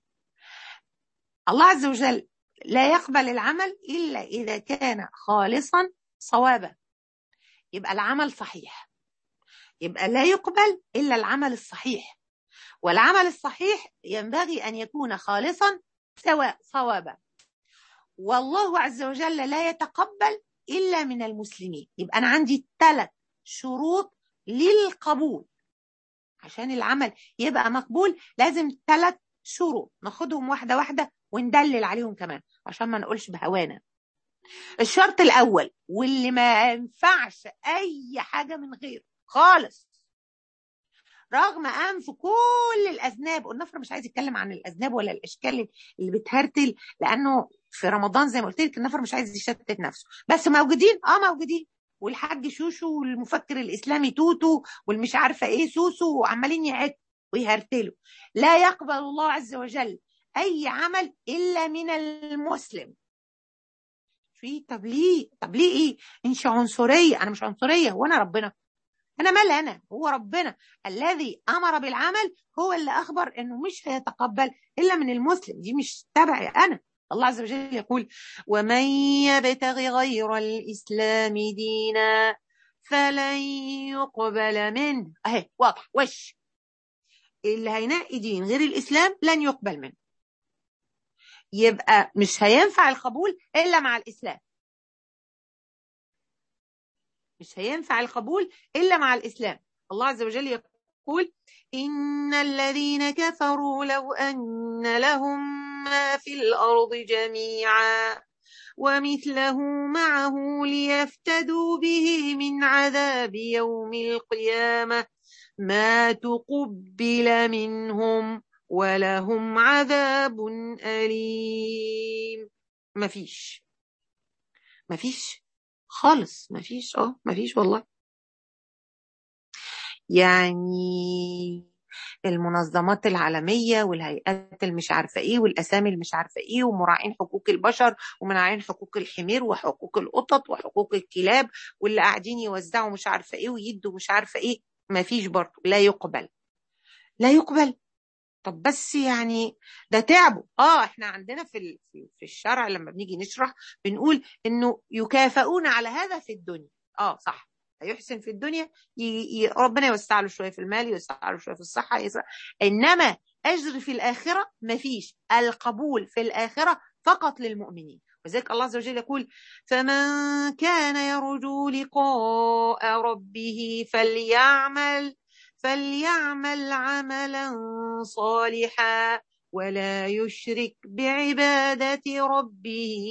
الله عز وجل لا يقبل العمل الا اذا كان خالصا صوابا يبقى العمل صحيح يبقى لا يقبل الا العمل الصحيح والعمل الصحيح ينبغي ان يكون خالصا سواء صوابا والله عز وجل لا يتقبل الا من المسلمين يبقى انا عندي ثلاث شروط للقبول عشان العمل يبقى مقبول لازم ثلاث شروط ناخدهم واحده واحده وندلل عليهم كمان عشان ما نقولش بهوانا الشرط الاول واللي ما ينفعش اي حاجه من غيره خالص رغم انف كل الاذناب والنفر مش عايز يتكلم عن الاذناب ولا الاشكال اللي بتهرتل لانه في رمضان زي ما قلت لك النفر مش عايز يشتت نفسه بس موجودين اه موجودين والحاج شوشو والمفكر الاسلامي توتو والمش عارفه ايه سوسو وعمالين يعد ويهرتلوا لا يقبل الله عز وجل اي عمل الا من المسلم في طب ليه طب ليه ايه انت عنصريه انا مش عنصريه وانا ربنا انا مال انا هو ربنا الذي امر بالعمل هو اللي اخبر انه مش هيتقبل الا من المسلم دي مش تبعي انا الله عز وجل يقول ومن يبتغي غير الاسلام دينا فلن يقبل منه اهي واضح وش اللي هينقي دين غير الاسلام لن يقبل منه يبقى مش هينفع القبول الا مع الاسلام مش هينفع القبول الا مع الاسلام الله عز وجل يقول ان الذين كفروا لو ان لهم ما في الارض جميعا ومثله معه ليفتدوا به من عذاب يوم القيامه ما تقبل منهم ولهم عذاب أليم مفيش مفيش خالص مفيش اه مفيش والله يعني المنظمات العالميه والهيئات المش عارفه ايه والاسامي المش عارفه ايه ومراعين حقوق البشر ومراعين حقوق الحمير وحقوق القطط وحقوق الكلاب واللي قاعدين يوزعوا مش عارفه ايه ويدوا مش عارفه ايه ما فيش برضه لا يقبل لا يقبل طب بس يعني ده تعبوا اه احنا عندنا في في الشرع لما بنيجي نشرح بنقول انه يكافئون على هذا في الدنيا اه صح هيحسن في الدنيا ي... ي... ربنا يوسع له شويه في المال يوسع له شويه في الصحه يسرع. انما اجر في الاخره ما فيش القبول في الاخره فقط للمؤمنين وذلك الله عز وجل يقول فمن كان يرجو لقاء ربه فليعمل فليعمل عملا صالحا ولا يشرك بعبادة ربه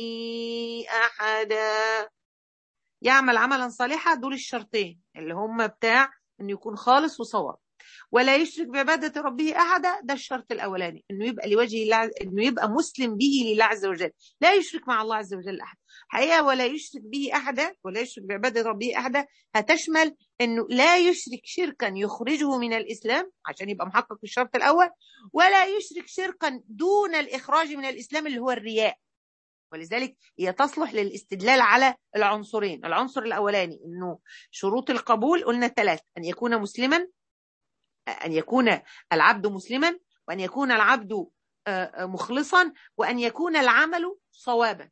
أحدا يعمل عملا صالحا دول الشرطين اللي هم بتاع انه يكون خالص وصواب ولا يشرك بعبادة ربه أحدا ده الشرط الأولاني إنه يبقى لوجه الله إنه يبقى مسلم به لله عز وجل لا يشرك مع الله عز وجل أحد حقيقة ولا يشرك به أحدا ولا يشرك بعبادة ربه أحدا هتشمل إنه لا يشرك شركا يخرجه من الإسلام عشان يبقى محقق الشرط الأول ولا يشرك شركا دون الإخراج من الإسلام اللي هو الرياء ولذلك هي تصلح للاستدلال على العنصرين العنصر الأولاني إنه شروط القبول قلنا ثلاث أن يكون مسلما أن يكون العبد مسلما وأن يكون العبد مخلصا وأن يكون العمل صوابا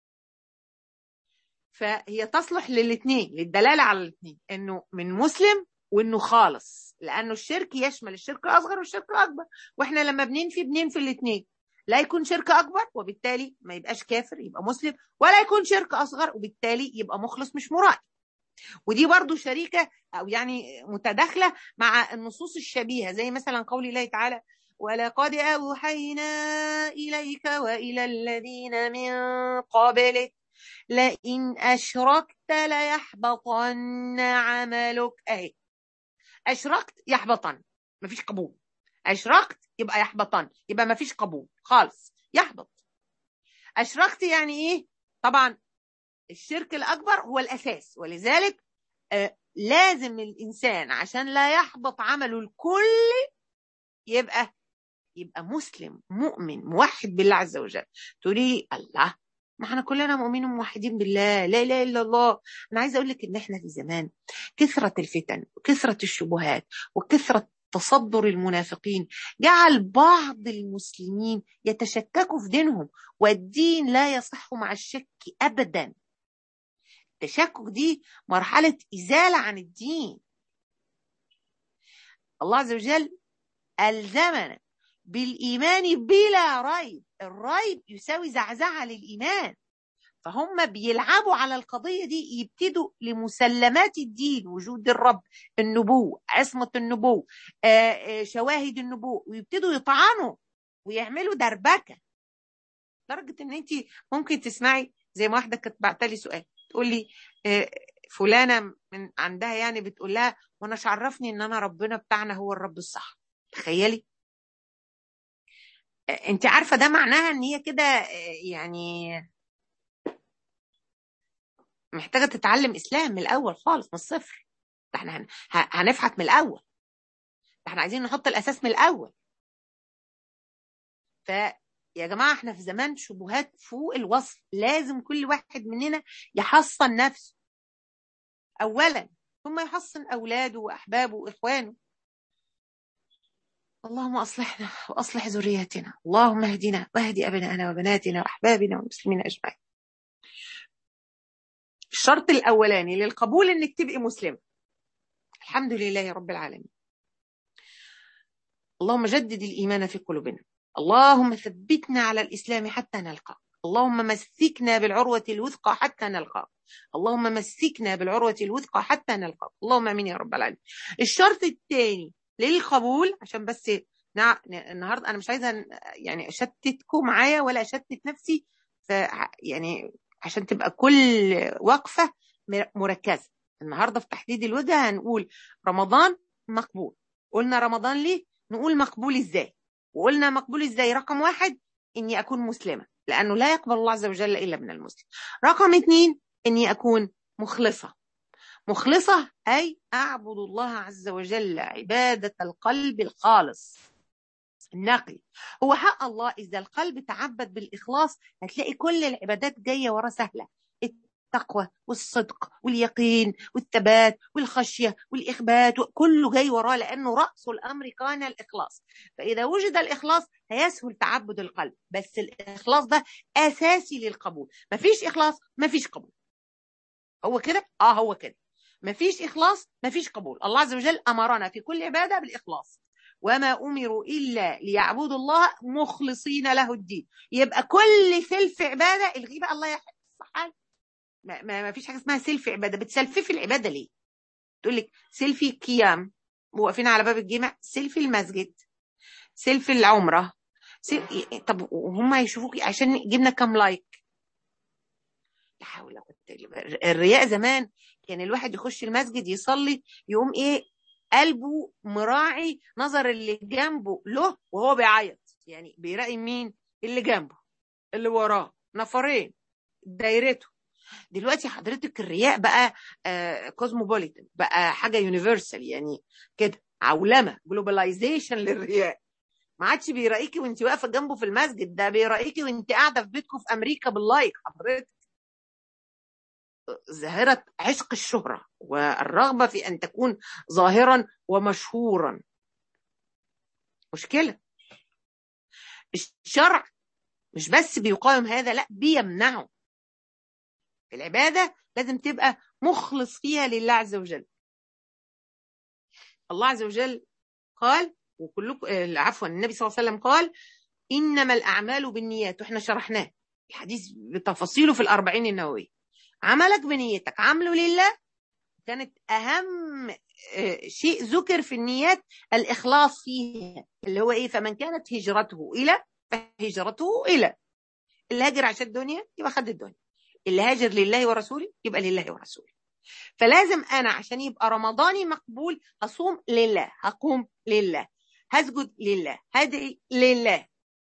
فهي تصلح للاثنين للدلالة على الاثنين أنه من مسلم وأنه خالص لأنه الشرك يشمل الشرك الأصغر والشرك الأكبر وإحنا لما بننفي بننفي الاثنين لا يكون شرك أكبر وبالتالي ما يبقاش كافر يبقى مسلم ولا يكون شرك أصغر وبالتالي يبقى مخلص مش مرائي ودي برضو شريكة أو يعني متداخلة مع النصوص الشبيهة زي مثلا قول الله تعالى ولقد أوحينا إليك وإلى الذين من قبلك لئن أشركت ليحبطن عملك أهي أشركت يحبطن مفيش قبول أشركت يبقى يحبطن يبقى مفيش قبول خالص يحبط أشركت يعني إيه طبعا الشرك الأكبر هو الأساس ولذلك آه لازم الإنسان عشان لا يحبط عمله الكل يبقى يبقى مسلم مؤمن موحد بالله عز وجل تقولي الله ما احنا كلنا مؤمنين موحدين بالله لا اله الا الله انا عايزه اقول لك ان احنا في زمان كثره الفتن وكثره الشبهات وكثره تصدر المنافقين جعل بعض المسلمين يتشككوا في دينهم والدين لا يصح مع الشك ابدا التشكك دي مرحله ازاله عن الدين الله عز وجل الزمنا بالايمان بلا ريب الريب يساوي زعزعه للايمان فهم بيلعبوا على القضيه دي يبتدوا لمسلمات الدين وجود الرب النبوه عصمه النبوه شواهد النبوه ويبتدوا يطعنوا ويعملوا دربكه لدرجه ان انت ممكن تسمعي زي ما واحده كانت بعتلي سؤال تقول لي فلانه من عندها يعني بتقول لها وانا عرفني ان انا ربنا بتاعنا هو الرب الصح تخيلي انت عارفه ده معناها ان هي كده يعني محتاجه تتعلم اسلام من الاول خالص من الصفر ده احنا هنفحت من الاول ده احنا عايزين نحط الاساس من الاول ف يا جماعه احنا في زمان شبهات فوق الوصف لازم كل واحد مننا يحصن نفسه اولا ثم يحصن اولاده واحبابه واخوانه اللهم اصلحنا واصلح ذريتنا اللهم اهدنا واهد ابنائنا وبناتنا واحبابنا والمسلمين اجمعين الشرط الاولاني للقبول انك تبقي مسلمه الحمد لله رب العالمين اللهم جدد الايمان في قلوبنا اللهم ثبتنا على الاسلام حتى نلقاك اللهم مسكنا بالعروه الوثقى حتى نلقاك اللهم مسكنا بالعروه الوثقى حتى نلقاك اللهم امين يا رب العالمين الشرط الثاني للقبول عشان بس نع... النهارده انا مش عايزه يعني اشتتكم معايا ولا اشتت نفسي ف يعني عشان تبقى كل وقفه مركزه النهارده في تحديد الوجه هنقول رمضان مقبول قلنا رمضان ليه نقول مقبول ازاي وقلنا مقبول ازاي رقم واحد اني اكون مسلمه لانه لا يقبل الله عز وجل الا من المسلم رقم اثنين اني اكون مخلصه مخلصة أي أعبد الله عز وجل عبادة القلب الخالص النقي هو حق الله إذا القلب تعبد بالإخلاص هتلاقي كل العبادات جاية ورا سهلة التقوى والصدق واليقين والثبات والخشية والإخبات كله جاي وراه لأنه رأس الأمر كان الإخلاص فإذا وجد الإخلاص هيسهل تعبد القلب بس الإخلاص ده أساسي للقبول مفيش إخلاص مفيش قبول هو كده؟ آه هو كده مفيش إخلاص مفيش قبول الله عز وجل أمرنا في كل عبادة بالإخلاص وما أمروا إلا ليعبدوا الله مخلصين له الدين يبقى كل سلف عبادة الغي بقى الله يحب صح ما, ما, ما فيش حاجة اسمها سلف عبادة بتسلفي العبادة ليه تقول لك سلفي قيام واقفين على باب الجامع سلفي المسجد سلفي العمرة سلفي طب وهم هيشوفوك عشان جبنا كام لايك لا حول ولا قوة الرياء زمان كان الواحد يخش المسجد يصلي يقوم ايه قلبه مراعي نظر اللي جنبه له وهو بيعيط يعني بيراقي مين اللي جنبه اللي وراه نفرين دايرته دلوقتي حضرتك الرياء بقى آه كوزموبوليتان بقى حاجه يونيفرسال يعني كده عولمه جلوباليزيشن للرياء ما عادش بيراقيكي وانت واقفه جنبه في المسجد ده بيراقيكي وانت قاعده في بيتكم في امريكا باللايك حضرتك ظاهرة عشق الشهرة والرغبة في أن تكون ظاهرا ومشهورا مشكلة الشرع مش بس بيقاوم هذا لا بيمنعه العبادة لازم تبقى مخلص فيها لله عز وجل الله عز وجل قال وكلكم عفوا النبي صلى الله عليه وسلم قال إنما الأعمال بالنيات وإحنا شرحناه الحديث بتفاصيله في الأربعين النووية عملك بنيتك عمله لله كانت أهم شيء ذكر في النيات الإخلاص فيها اللي هو إيه فمن كانت هجرته إلى فهجرته إلى اللي هاجر عشان الدنيا يبقى خد الدنيا اللي هاجر لله ورسوله يبقى لله ورسوله فلازم أنا عشان يبقى رمضاني مقبول هصوم لله هقوم لله هسجد لله هدعي لله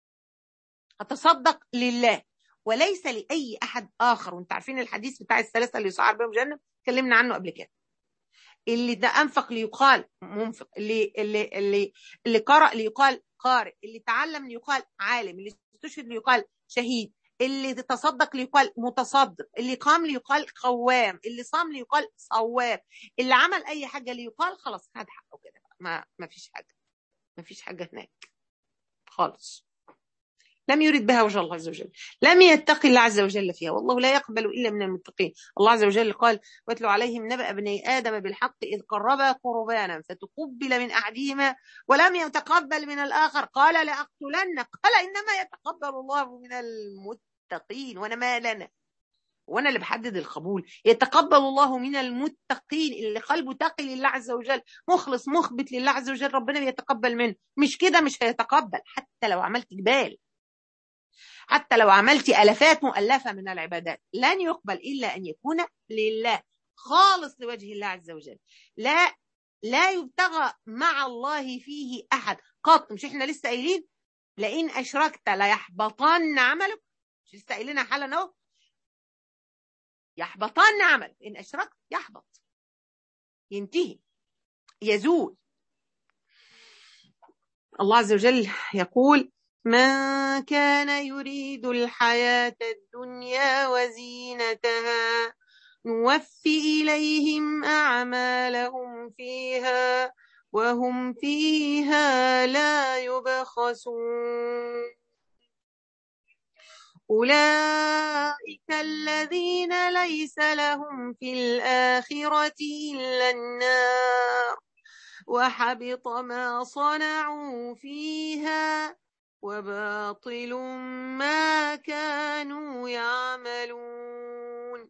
هتصدق لله وليس لأي أحد آخر وانت عارفين الحديث بتاع الثلاثة اللي يسعر بهم جنة اتكلمنا عنه قبل كده اللي ده أنفق ليقال منفق اللي اللي اللي اللي قرأ ليقال قارئ اللي تعلم ليقال عالم اللي استشهد ليقال شهيد اللي تصدق ليقال متصدق اللي قام ليقال قوام اللي صام ليقال صواب اللي عمل أي حاجة ليقال خلاص خد حقه كده ما ما فيش حاجة ما فيش حاجة هناك خالص لم يرد بها وجه الله عز وجل لم يتقي الله عز وجل فيها والله لا يقبل إلا من المتقين الله عز وجل قال واتلوا عليهم نبأ ابني آدم بالحق إذ قربا قربانا فتقبل من أحدهما ولم يتقبل من الآخر قال لأقتلنك قال إنما يتقبل الله من المتقين وأنا ما لنا وانا اللي بحدد القبول يتقبل الله من المتقين اللي قلبه تقي لله عز وجل مخلص مخبت لله عز وجل ربنا بيتقبل منه مش كده مش هيتقبل حتى لو عملت جبال حتى لو عملت ألفات مؤلفة من العبادات لن يقبل إلا أن يكون لله خالص لوجه الله عز وجل لا لا يبتغى مع الله فيه أحد قط مش إحنا لسه قايلين لئن أشركت ليحبطن عملك مش لسه قايلينها حالا أهو يحبطن عملك إن أشركت يحبط ينتهي يزول الله عز وجل يقول من كان يريد الحياة الدنيا وزينتها نوفي إليهم أعمالهم فيها وهم فيها لا يبخسون أولئك الذين ليس لهم في الآخرة إلا النار وحبط ما صنعوا فيها وباطل ما كانوا يعملون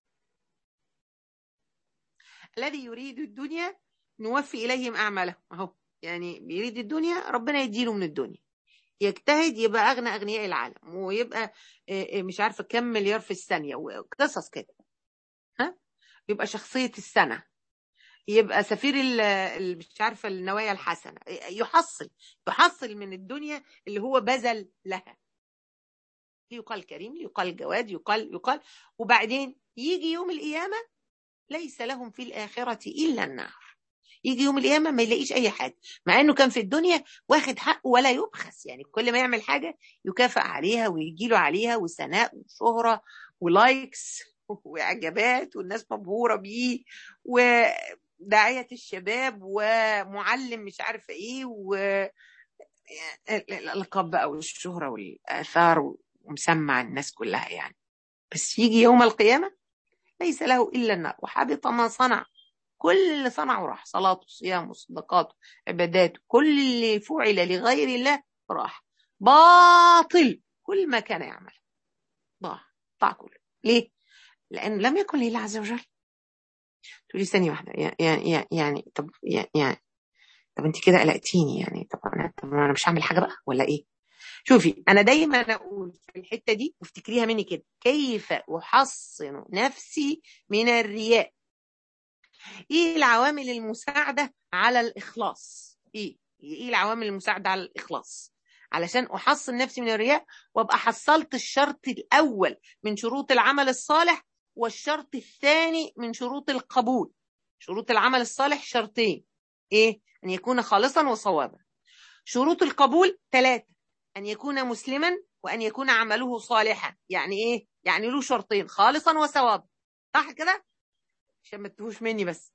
الذي يريد الدنيا نوفي إليهم أعمالهم أهو يعني بيريد الدنيا ربنا يديله من الدنيا يجتهد يبقى أغنى أغنياء العالم ويبقى مش عارفة كم مليار في الثانية وقصص كده ها يبقى شخصية السنة يبقى سفير مش عارفه النوايا الحسنه يحصل يحصل من الدنيا اللي هو بذل لها يقال كريم يقال جواد يقال يقال وبعدين يجي يوم القيامه ليس لهم في الآخرة إلا النار يجي يوم القيامة ما يلاقيش أي حاجة مع إنه كان في الدنيا واخد حق ولا يبخس يعني كل ما يعمل حاجة يكافئ عليها ويجي له عليها وثناء وشهرة ولايكس وإعجابات والناس مبهورة بيه وداعية الشباب ومعلم مش عارفة إيه و الألقاب بقى والشهرة والآثار ومسمع الناس كلها يعني بس يجي يوم القيامة ليس له إلا النار وحبط ما صنع كل اللي صنعه راح صلاته صيامه صدقاته عباداته كل اللي فعل لغير الله راح باطل كل ما كان يعمل ضاع ضاع كله ليه؟ لأن لم يكن لله عز وجل تقولي ثانية واحدة يعني يعني يعني طب يعني طب انت كده قلقتيني يعني طب انا طب انا مش هعمل حاجه بقى ولا ايه؟ شوفي انا دايما اقول في الحته دي وافتكريها مني كده كيف احصن نفسي من الرياء ايه العوامل المساعده على الاخلاص ايه ايه العوامل المساعده على الاخلاص علشان احصن نفسي من الرياء وابقى حصلت الشرط الاول من شروط العمل الصالح والشرط الثاني من شروط القبول شروط العمل الصالح شرطين ايه ان يكون خالصا وصوابا شروط القبول ثلاثه ان يكون مسلما وان يكون عمله صالحا يعني ايه يعني له شرطين خالصا وصوابا صح كده عشان ما تتوهوش مني بس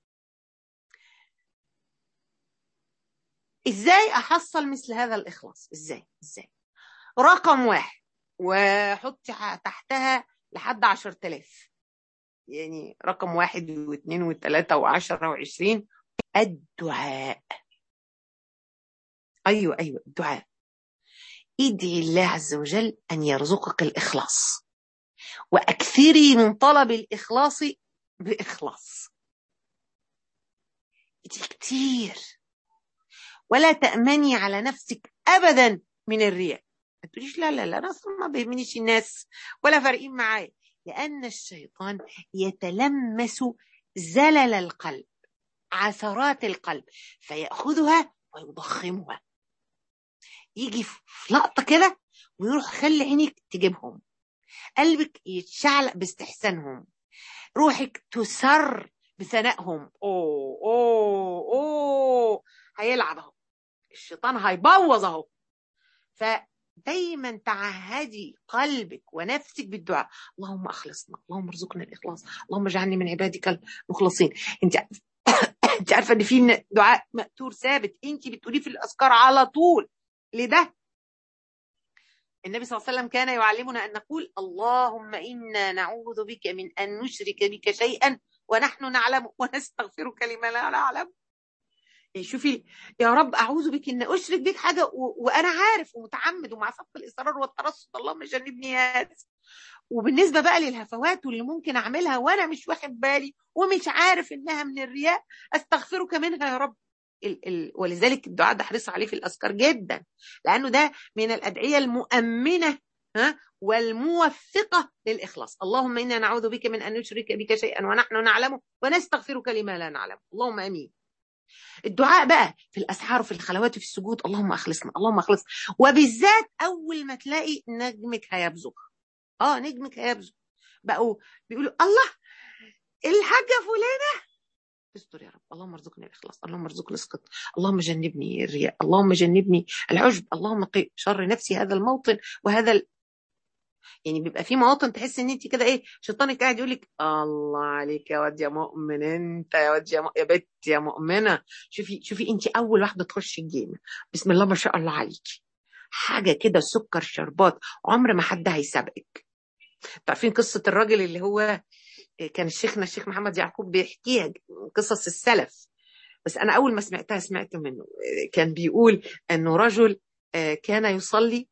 ازاي احصل مثل هذا الاخلاص ازاي ازاي رقم واحد وحطي تحتها لحد عشر تلاف يعني رقم واحد واثنين وثلاثة وعشرة وعشرين الدعاء أيوة أيوة الدعاء ادعي الله عز وجل أن يرزقك الإخلاص وأكثري من طلب الإخلاص بإخلاص ادعي كتير ولا تأمني على نفسك أبدا من الرياء ما تقوليش لا لا لا أنا أصلا ما بيهمنيش الناس ولا فارقين معايا لأن الشيطان يتلمس زلل القلب عثرات القلب فيأخذها ويضخمها يجي في لقطة كده ويروح خلي عينك تجيبهم قلبك يتشعلق باستحسانهم روحك تسر بثنائهم اوه اوه اوه هيلعب اهو الشيطان هيبوظ اهو فدايما تعهدي قلبك ونفسك بالدعاء اللهم اخلصنا اللهم ارزقنا الاخلاص اللهم اجعلني من عبادك المخلصين انت انت عارفه ان في دعاء مأثور ثابت انت بتقوليه في الاذكار على طول لده النبي صلى الله عليه وسلم كان يعلمنا ان نقول اللهم انا نعوذ بك من ان نشرك بك شيئا ونحن نعلم ونستغفرك لما لا نعلم يعني شوفي يا رب اعوذ بك ان اشرك بك حاجه و... وانا عارف ومتعمد ومع سبق الاصرار والترصد اللهم جنبني هذا وبالنسبه بقى للهفوات واللي ممكن اعملها وانا مش واخد بالي ومش عارف انها من الرياء استغفرك منها يا رب ال ال ولذلك الدعاء ده حريص عليه في الاذكار جدا لانه ده من الادعيه المؤمنه ها والموفقه للاخلاص اللهم انا نعوذ بك من ان نشرك بك شيئا ونحن نعلمه ونستغفرك لما لا نعلم اللهم امين الدعاء بقى في الاسحار وفي الخلوات وفي السجود اللهم اخلصنا اللهم اخلصنا وبالذات اول ما تلاقي نجمك هيبزغ اه نجمك هيبزغ بقوا بيقولوا الله الحاجه فلانه استر يا رب اللهم ارزقني الاخلاص اللهم ارزقني السقط اللهم جنبني الرياء اللهم جنبني العجب اللهم قي شر نفسي هذا الموطن وهذا ال... يعني بيبقى في مواطن تحس ان انت كده ايه شيطانك قاعد يقول لك الله عليك يا واد يا مؤمن انت يا واد يا, م... يا بنت يا مؤمنه شوفي شوفي انت اول واحده تخش الجيم بسم الله ما شاء الله عليكي حاجه كده سكر شربات عمر ما حد هيسابقك عارفين قصه الراجل اللي هو كان شيخنا الشيخ محمد يعقوب بيحكيها قصص السلف بس انا اول ما سمعتها سمعت منه كان بيقول انه رجل كان يصلي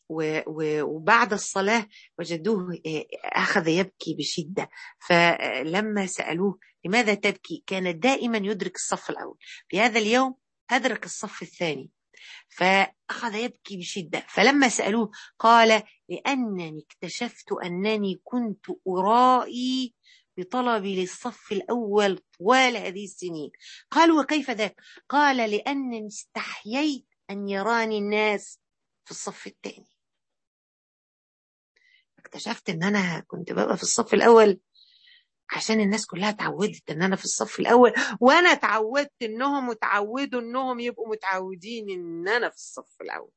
وبعد الصلاة وجدوه أخذ يبكي بشدة فلما سألوه لماذا تبكي كان دائما يدرك الصف الأول في هذا اليوم أدرك الصف الثاني فأخذ يبكي بشدة فلما سألوه قال لأنني اكتشفت أنني كنت أرائي بطلبي للصف الأول طوال هذه السنين قالوا وكيف ذاك قال لأنني استحييت أن يراني الناس في الصف الثاني اكتشفت ان انا كنت ببقى في الصف الاول عشان الناس كلها اتعودت ان انا في الصف الاول وانا اتعودت انهم اتعودوا انهم يبقوا متعودين ان انا في الصف الاول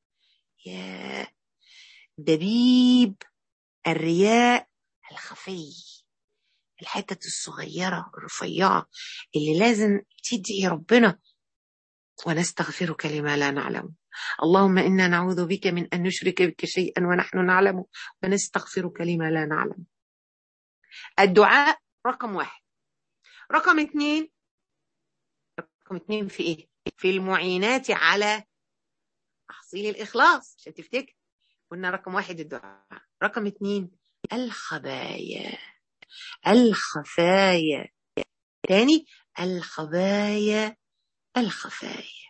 يا دبيب الرياء الخفي الحتة الصغيرة الرفيعة اللي لازم تدعي ربنا ونستغفرك لما لا نعلم اللهم إنا نعوذ بك من أن نشرك بك شيئا ونحن نعلم ونستغفرك لما لا نعلم الدعاء رقم واحد رقم اثنين رقم اثنين في ايه في المعينات على تحصيل الإخلاص عشان تفتكر قلنا رقم واحد الدعاء رقم اثنين الخبايا الخفايا تاني الخبايا الخفايا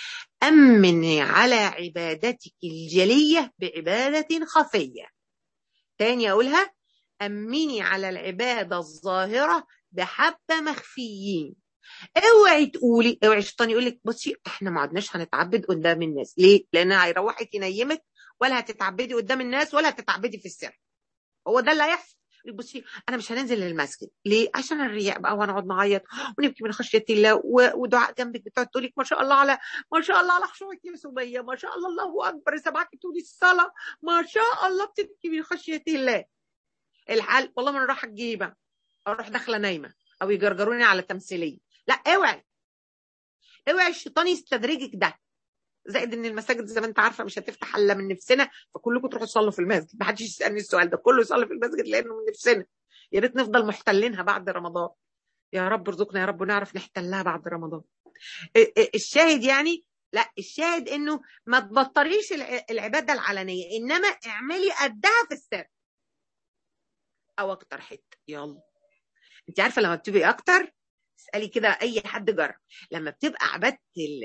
أمن على عبادتك الجلية بعبادة خفية تاني أقولها أمني على العبادة الظاهرة بحبة مخفيين اوعي تقولي اوعي الشيطان يقول لك بصي احنا ما عدناش هنتعبد قدام الناس ليه؟ لان هيروحك ينيمك ولا هتتعبدي قدام الناس ولا هتتعبدي في السر هو ده اللي هيحصل بصي انا مش هننزل للمسجد ليه عشان الرياء بقى وهنقعد نعيط ونبكي من خشيه الله ودعاء جنبك بتقعد تقول لك ما شاء الله على ما شاء الله على خشوعك يا سميه ما شاء الله الله اكبر سبعك تقولي الصلاه ما شاء الله بتبكي من خشيه الله الحل والله من راح الجيبه اروح داخله نايمه او يجرجروني على تمثيليه لا اوعي اوعي الشيطان يستدرجك ده زائد ان المساجد زي ما انت عارفه مش هتفتح الا من نفسنا فكلكم تروحوا تصلوا في المسجد ما حدش يسالني السؤال ده كله يصلي في المسجد لانه من نفسنا يا ريت نفضل محتلينها بعد رمضان يا رب ارزقنا يا رب نعرف نحتلها بعد رمضان الشاهد يعني لا الشاهد انه ما تبطليش العباده العلنيه انما اعملي قدها في السر او اكتر حته يلا انت عارفه لما بتبقي اكتر اسالي كده اي حد جرب لما بتبقى عباده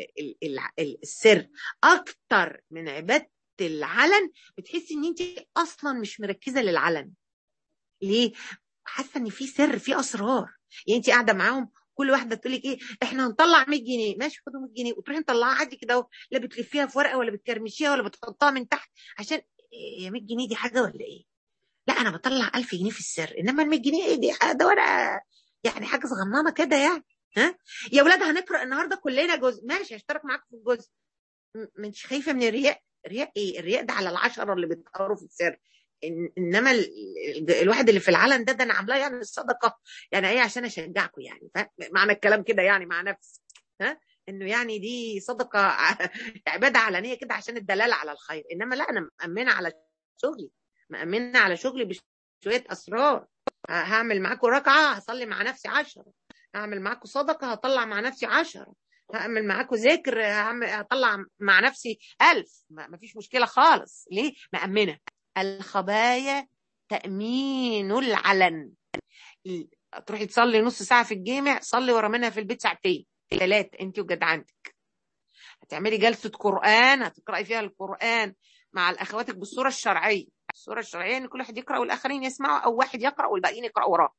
السر اكتر من عباده العلن بتحسي ان انت اصلا مش مركزه للعلن ليه حاسه ان في سر في اسرار يعني انت قاعده معاهم كل واحده تقول لك ايه احنا هنطلع 100 جنيه ماشي خدوا 100 جنيه وتروحي مطلعها عادي كده لا بتلفيها في ورقه ولا بتكرمشيها ولا بتحطها من تحت عشان يا 100 جنيه دي حاجه ولا ايه لا انا بطلع 1000 جنيه في السر انما ال 100 جنيه ايه دي ده ورقه يعني حاجه صغننه كده يعني ها يا ولاد هنقرا النهارده كلنا جزء ماشي هشترك معاكم في الجزء مش خايفه من الرياء رياء ايه الرياء ده على العشره اللي بتقروا في السر إن انما ال... الواحد اللي في العلن ده ده انا عاملاه يعني الصدقه يعني ايه عشان اشجعكم يعني معنى الكلام كده يعني مع نفسي ها انه يعني دي صدقه عباده علنيه كده عشان الدلاله على الخير انما لا انا مامنه على شغلي مامنه على شغلي بشويه اسرار هعمل معاكم ركعه هصلي مع نفسي عشرة هعمل معاكم صدقه هطلع مع نفسي عشرة هعمل معاكم ذكر هطلع مع نفسي ألف ما فيش مشكله خالص ليه مامنه الخبايا تامين العلن تروحي تصلي نص ساعه في الجامع صلي ورا منها في البيت ساعتين ثلاث انت وجدعنتك هتعملي جلسه قران هتقراي فيها القران مع الاخواتك بالصوره الشرعيه الصوره الشرعيه ان كل واحد يقرا والاخرين يسمعوا او واحد يقرا والباقيين يقراوا وراه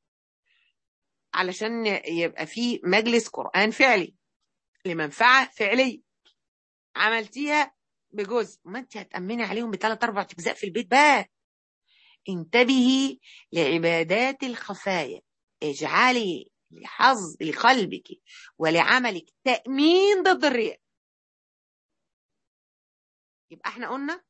علشان يبقى في مجلس قران فعلي لمنفعه فعليه عملتيها بجزء ما انت هتامني عليهم بثلاث اربع اجزاء في البيت بقى انتبهي لعبادات الخفايا اجعلي لحظ لقلبك ولعملك تامين ضد الرياء يبقى احنا قلنا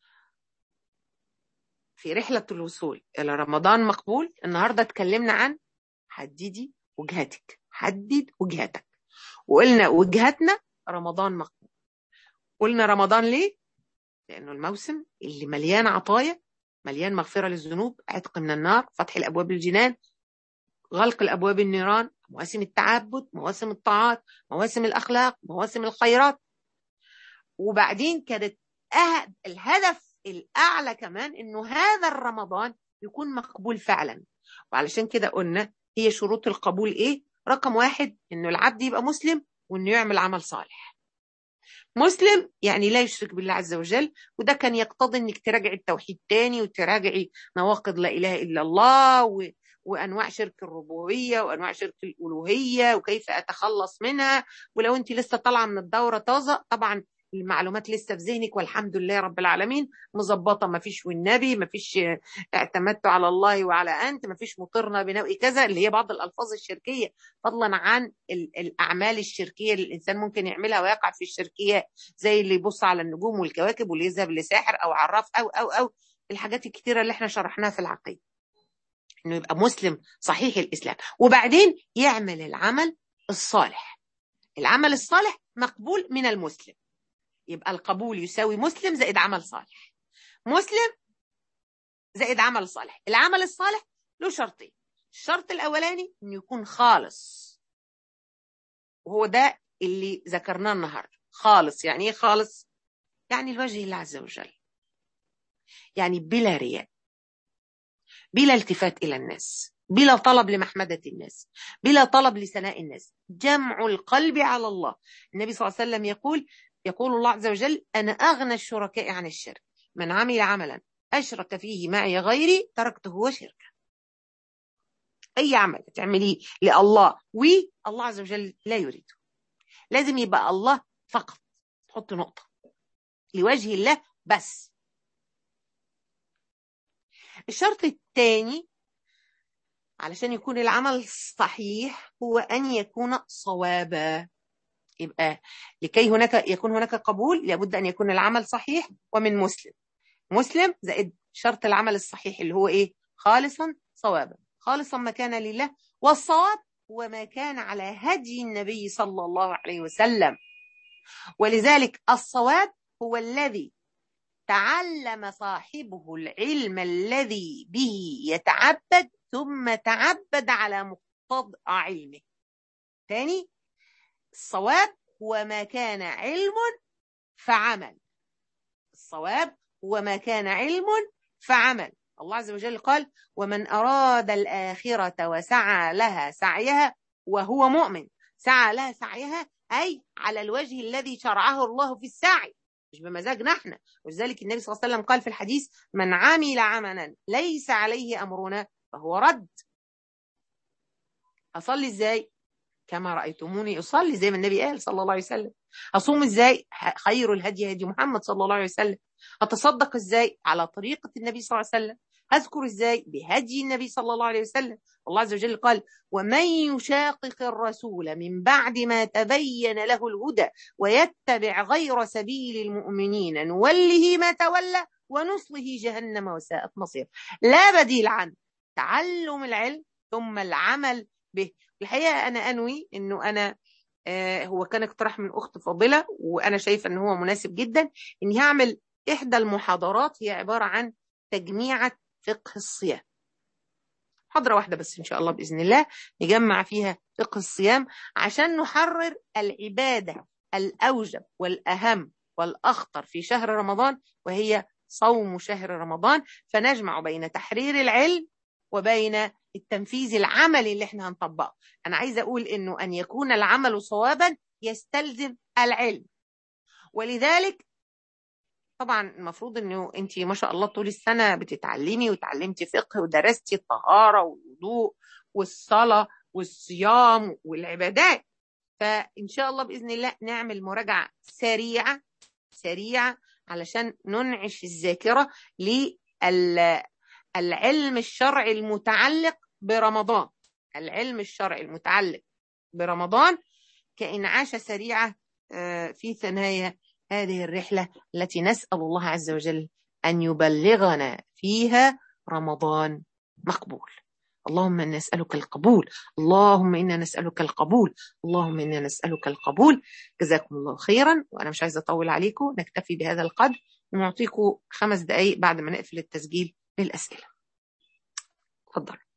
في رحلة الوصول إلى رمضان مقبول النهاردة اتكلمنا عن حددي وجهتك حدد وجهتك وقلنا وجهتنا رمضان مقبول قلنا رمضان ليه؟ لأنه الموسم اللي مليان عطايا مليان مغفرة للذنوب عتق من النار فتح الأبواب الجنان غلق الأبواب النيران مواسم التعبد مواسم الطاعات مواسم الأخلاق مواسم الخيرات وبعدين كانت أهد الهدف الأعلى كمان إنه هذا الرمضان يكون مقبول فعلا وعلشان كده قلنا هي شروط القبول إيه؟ رقم واحد إنه العبد يبقى مسلم وإنه يعمل عمل صالح مسلم يعني لا يشرك بالله عز وجل وده كان يقتضي انك تراجعي التوحيد تاني وتراجعي نواقض لا اله الا الله و... وانواع شرك الربوبيه وانواع شرك الالوهيه وكيف اتخلص منها ولو انت لسه طالعه من الدوره طازه طبعا المعلومات لسه في ذهنك والحمد لله رب العالمين مظبطه ما فيش والنبي ما فيش اعتمدت على الله وعلى انت ما فيش مطرنا بنوء كذا اللي هي بعض الالفاظ الشركيه فضلا عن الاعمال الشركيه اللي الانسان ممكن يعملها ويقع في الشركيات زي اللي يبص على النجوم والكواكب واللي يذهب لساحر او عراف او او او الحاجات الكتيره اللي احنا شرحناها في العقيده انه يبقى مسلم صحيح الاسلام وبعدين يعمل العمل الصالح العمل الصالح مقبول من المسلم يبقى القبول يساوي مسلم زائد عمل صالح مسلم زائد عمل صالح العمل الصالح له شرطين الشرط الاولاني انه يكون خالص وهو ده اللي ذكرناه النهارده خالص يعني ايه خالص يعني لوجه الله عز وجل يعني بلا رياء بلا التفات الى الناس بلا طلب لمحمدة الناس بلا طلب لثناء الناس جمع القلب على الله النبي صلى الله عليه وسلم يقول يقول الله عز وجل أنا أغنى الشركاء عن الشرك من عمل عملا أشرك فيه معي غيري تركته وشركه أي عمل تعمليه لله والله عز وجل لا يريده لازم يبقى الله فقط تحط نقطة لوجه الله بس الشرط الثاني علشان يكون العمل صحيح هو أن يكون صوابا يبقى لكي هناك يكون هناك قبول لابد أن يكون العمل صحيح ومن مسلم مسلم زائد شرط العمل الصحيح اللي هو إيه خالصا صوابا خالصا ما كان لله والصواب هو ما كان على هدي النبي صلى الله عليه وسلم ولذلك الصواب هو الذي تعلم صاحبه العلم الذي به يتعبد ثم تعبد على مقتضى علمه ثاني الصواب هو ما كان علم فعمل الصواب هو ما كان علم فعمل الله عز وجل قال ومن أراد الآخرة وسعى لها سعيها وهو مؤمن سعى لها سعيها أي على الوجه الذي شرعه الله في السعي مش بمزاجنا احنا ولذلك النبي صلى الله عليه وسلم قال في الحديث من عمل عملا ليس عليه أمرنا فهو رد أصلي ازاي كما رأيتموني أصلي زي ما النبي قال صلى الله عليه وسلم أصوم ازاي خير الهدي هدي محمد صلى الله عليه وسلم أتصدق ازاي على طريقة النبي صلى الله عليه وسلم أذكر ازاي بهدي النبي صلى الله عليه وسلم الله عز وجل قال ومن يشاقق الرسول من بعد ما تبين له الهدى ويتبع غير سبيل المؤمنين نوله ما تولى ونصله جهنم وساءت مصير لا بديل عن تعلم العلم ثم العمل به الحقيقة أنا أنوي أنه أنا آه هو كان اقتراح من أخت فاضلة وأنا شايفة أنه هو مناسب جدا أني هعمل إحدى المحاضرات هي عبارة عن تجميعة فقه الصيام محاضرة واحدة بس إن شاء الله بإذن الله نجمع فيها فقه الصيام عشان نحرر العبادة الأوجب والأهم والأخطر في شهر رمضان وهي صوم شهر رمضان فنجمع بين تحرير العلم وبين التنفيذ العملي اللي احنا هنطبقه انا عايزه اقول انه ان يكون العمل صوابا يستلزم العلم ولذلك طبعا المفروض انه انت ما شاء الله طول السنه بتتعلمي وتعلمتي فقه ودرستي الطهاره والوضوء والصلاه والصيام والعبادات فان شاء الله باذن الله نعمل مراجعه سريعه سريعه علشان ننعش الذاكره للعلم الشرعي المتعلق برمضان العلم الشرعي المتعلق برمضان كإنعاشة سريعة في ثنايا هذه الرحلة التي نسأل الله عز وجل أن يبلغنا فيها رمضان مقبول اللهم إنا نسألك القبول اللهم إنا نسألك القبول اللهم إنا نسألك القبول جزاكم الله خيرا وأنا مش عايزة أطول عليكم نكتفي بهذا القدر ونعطيكم خمس دقايق بعد ما نقفل التسجيل للأسئلة تفضل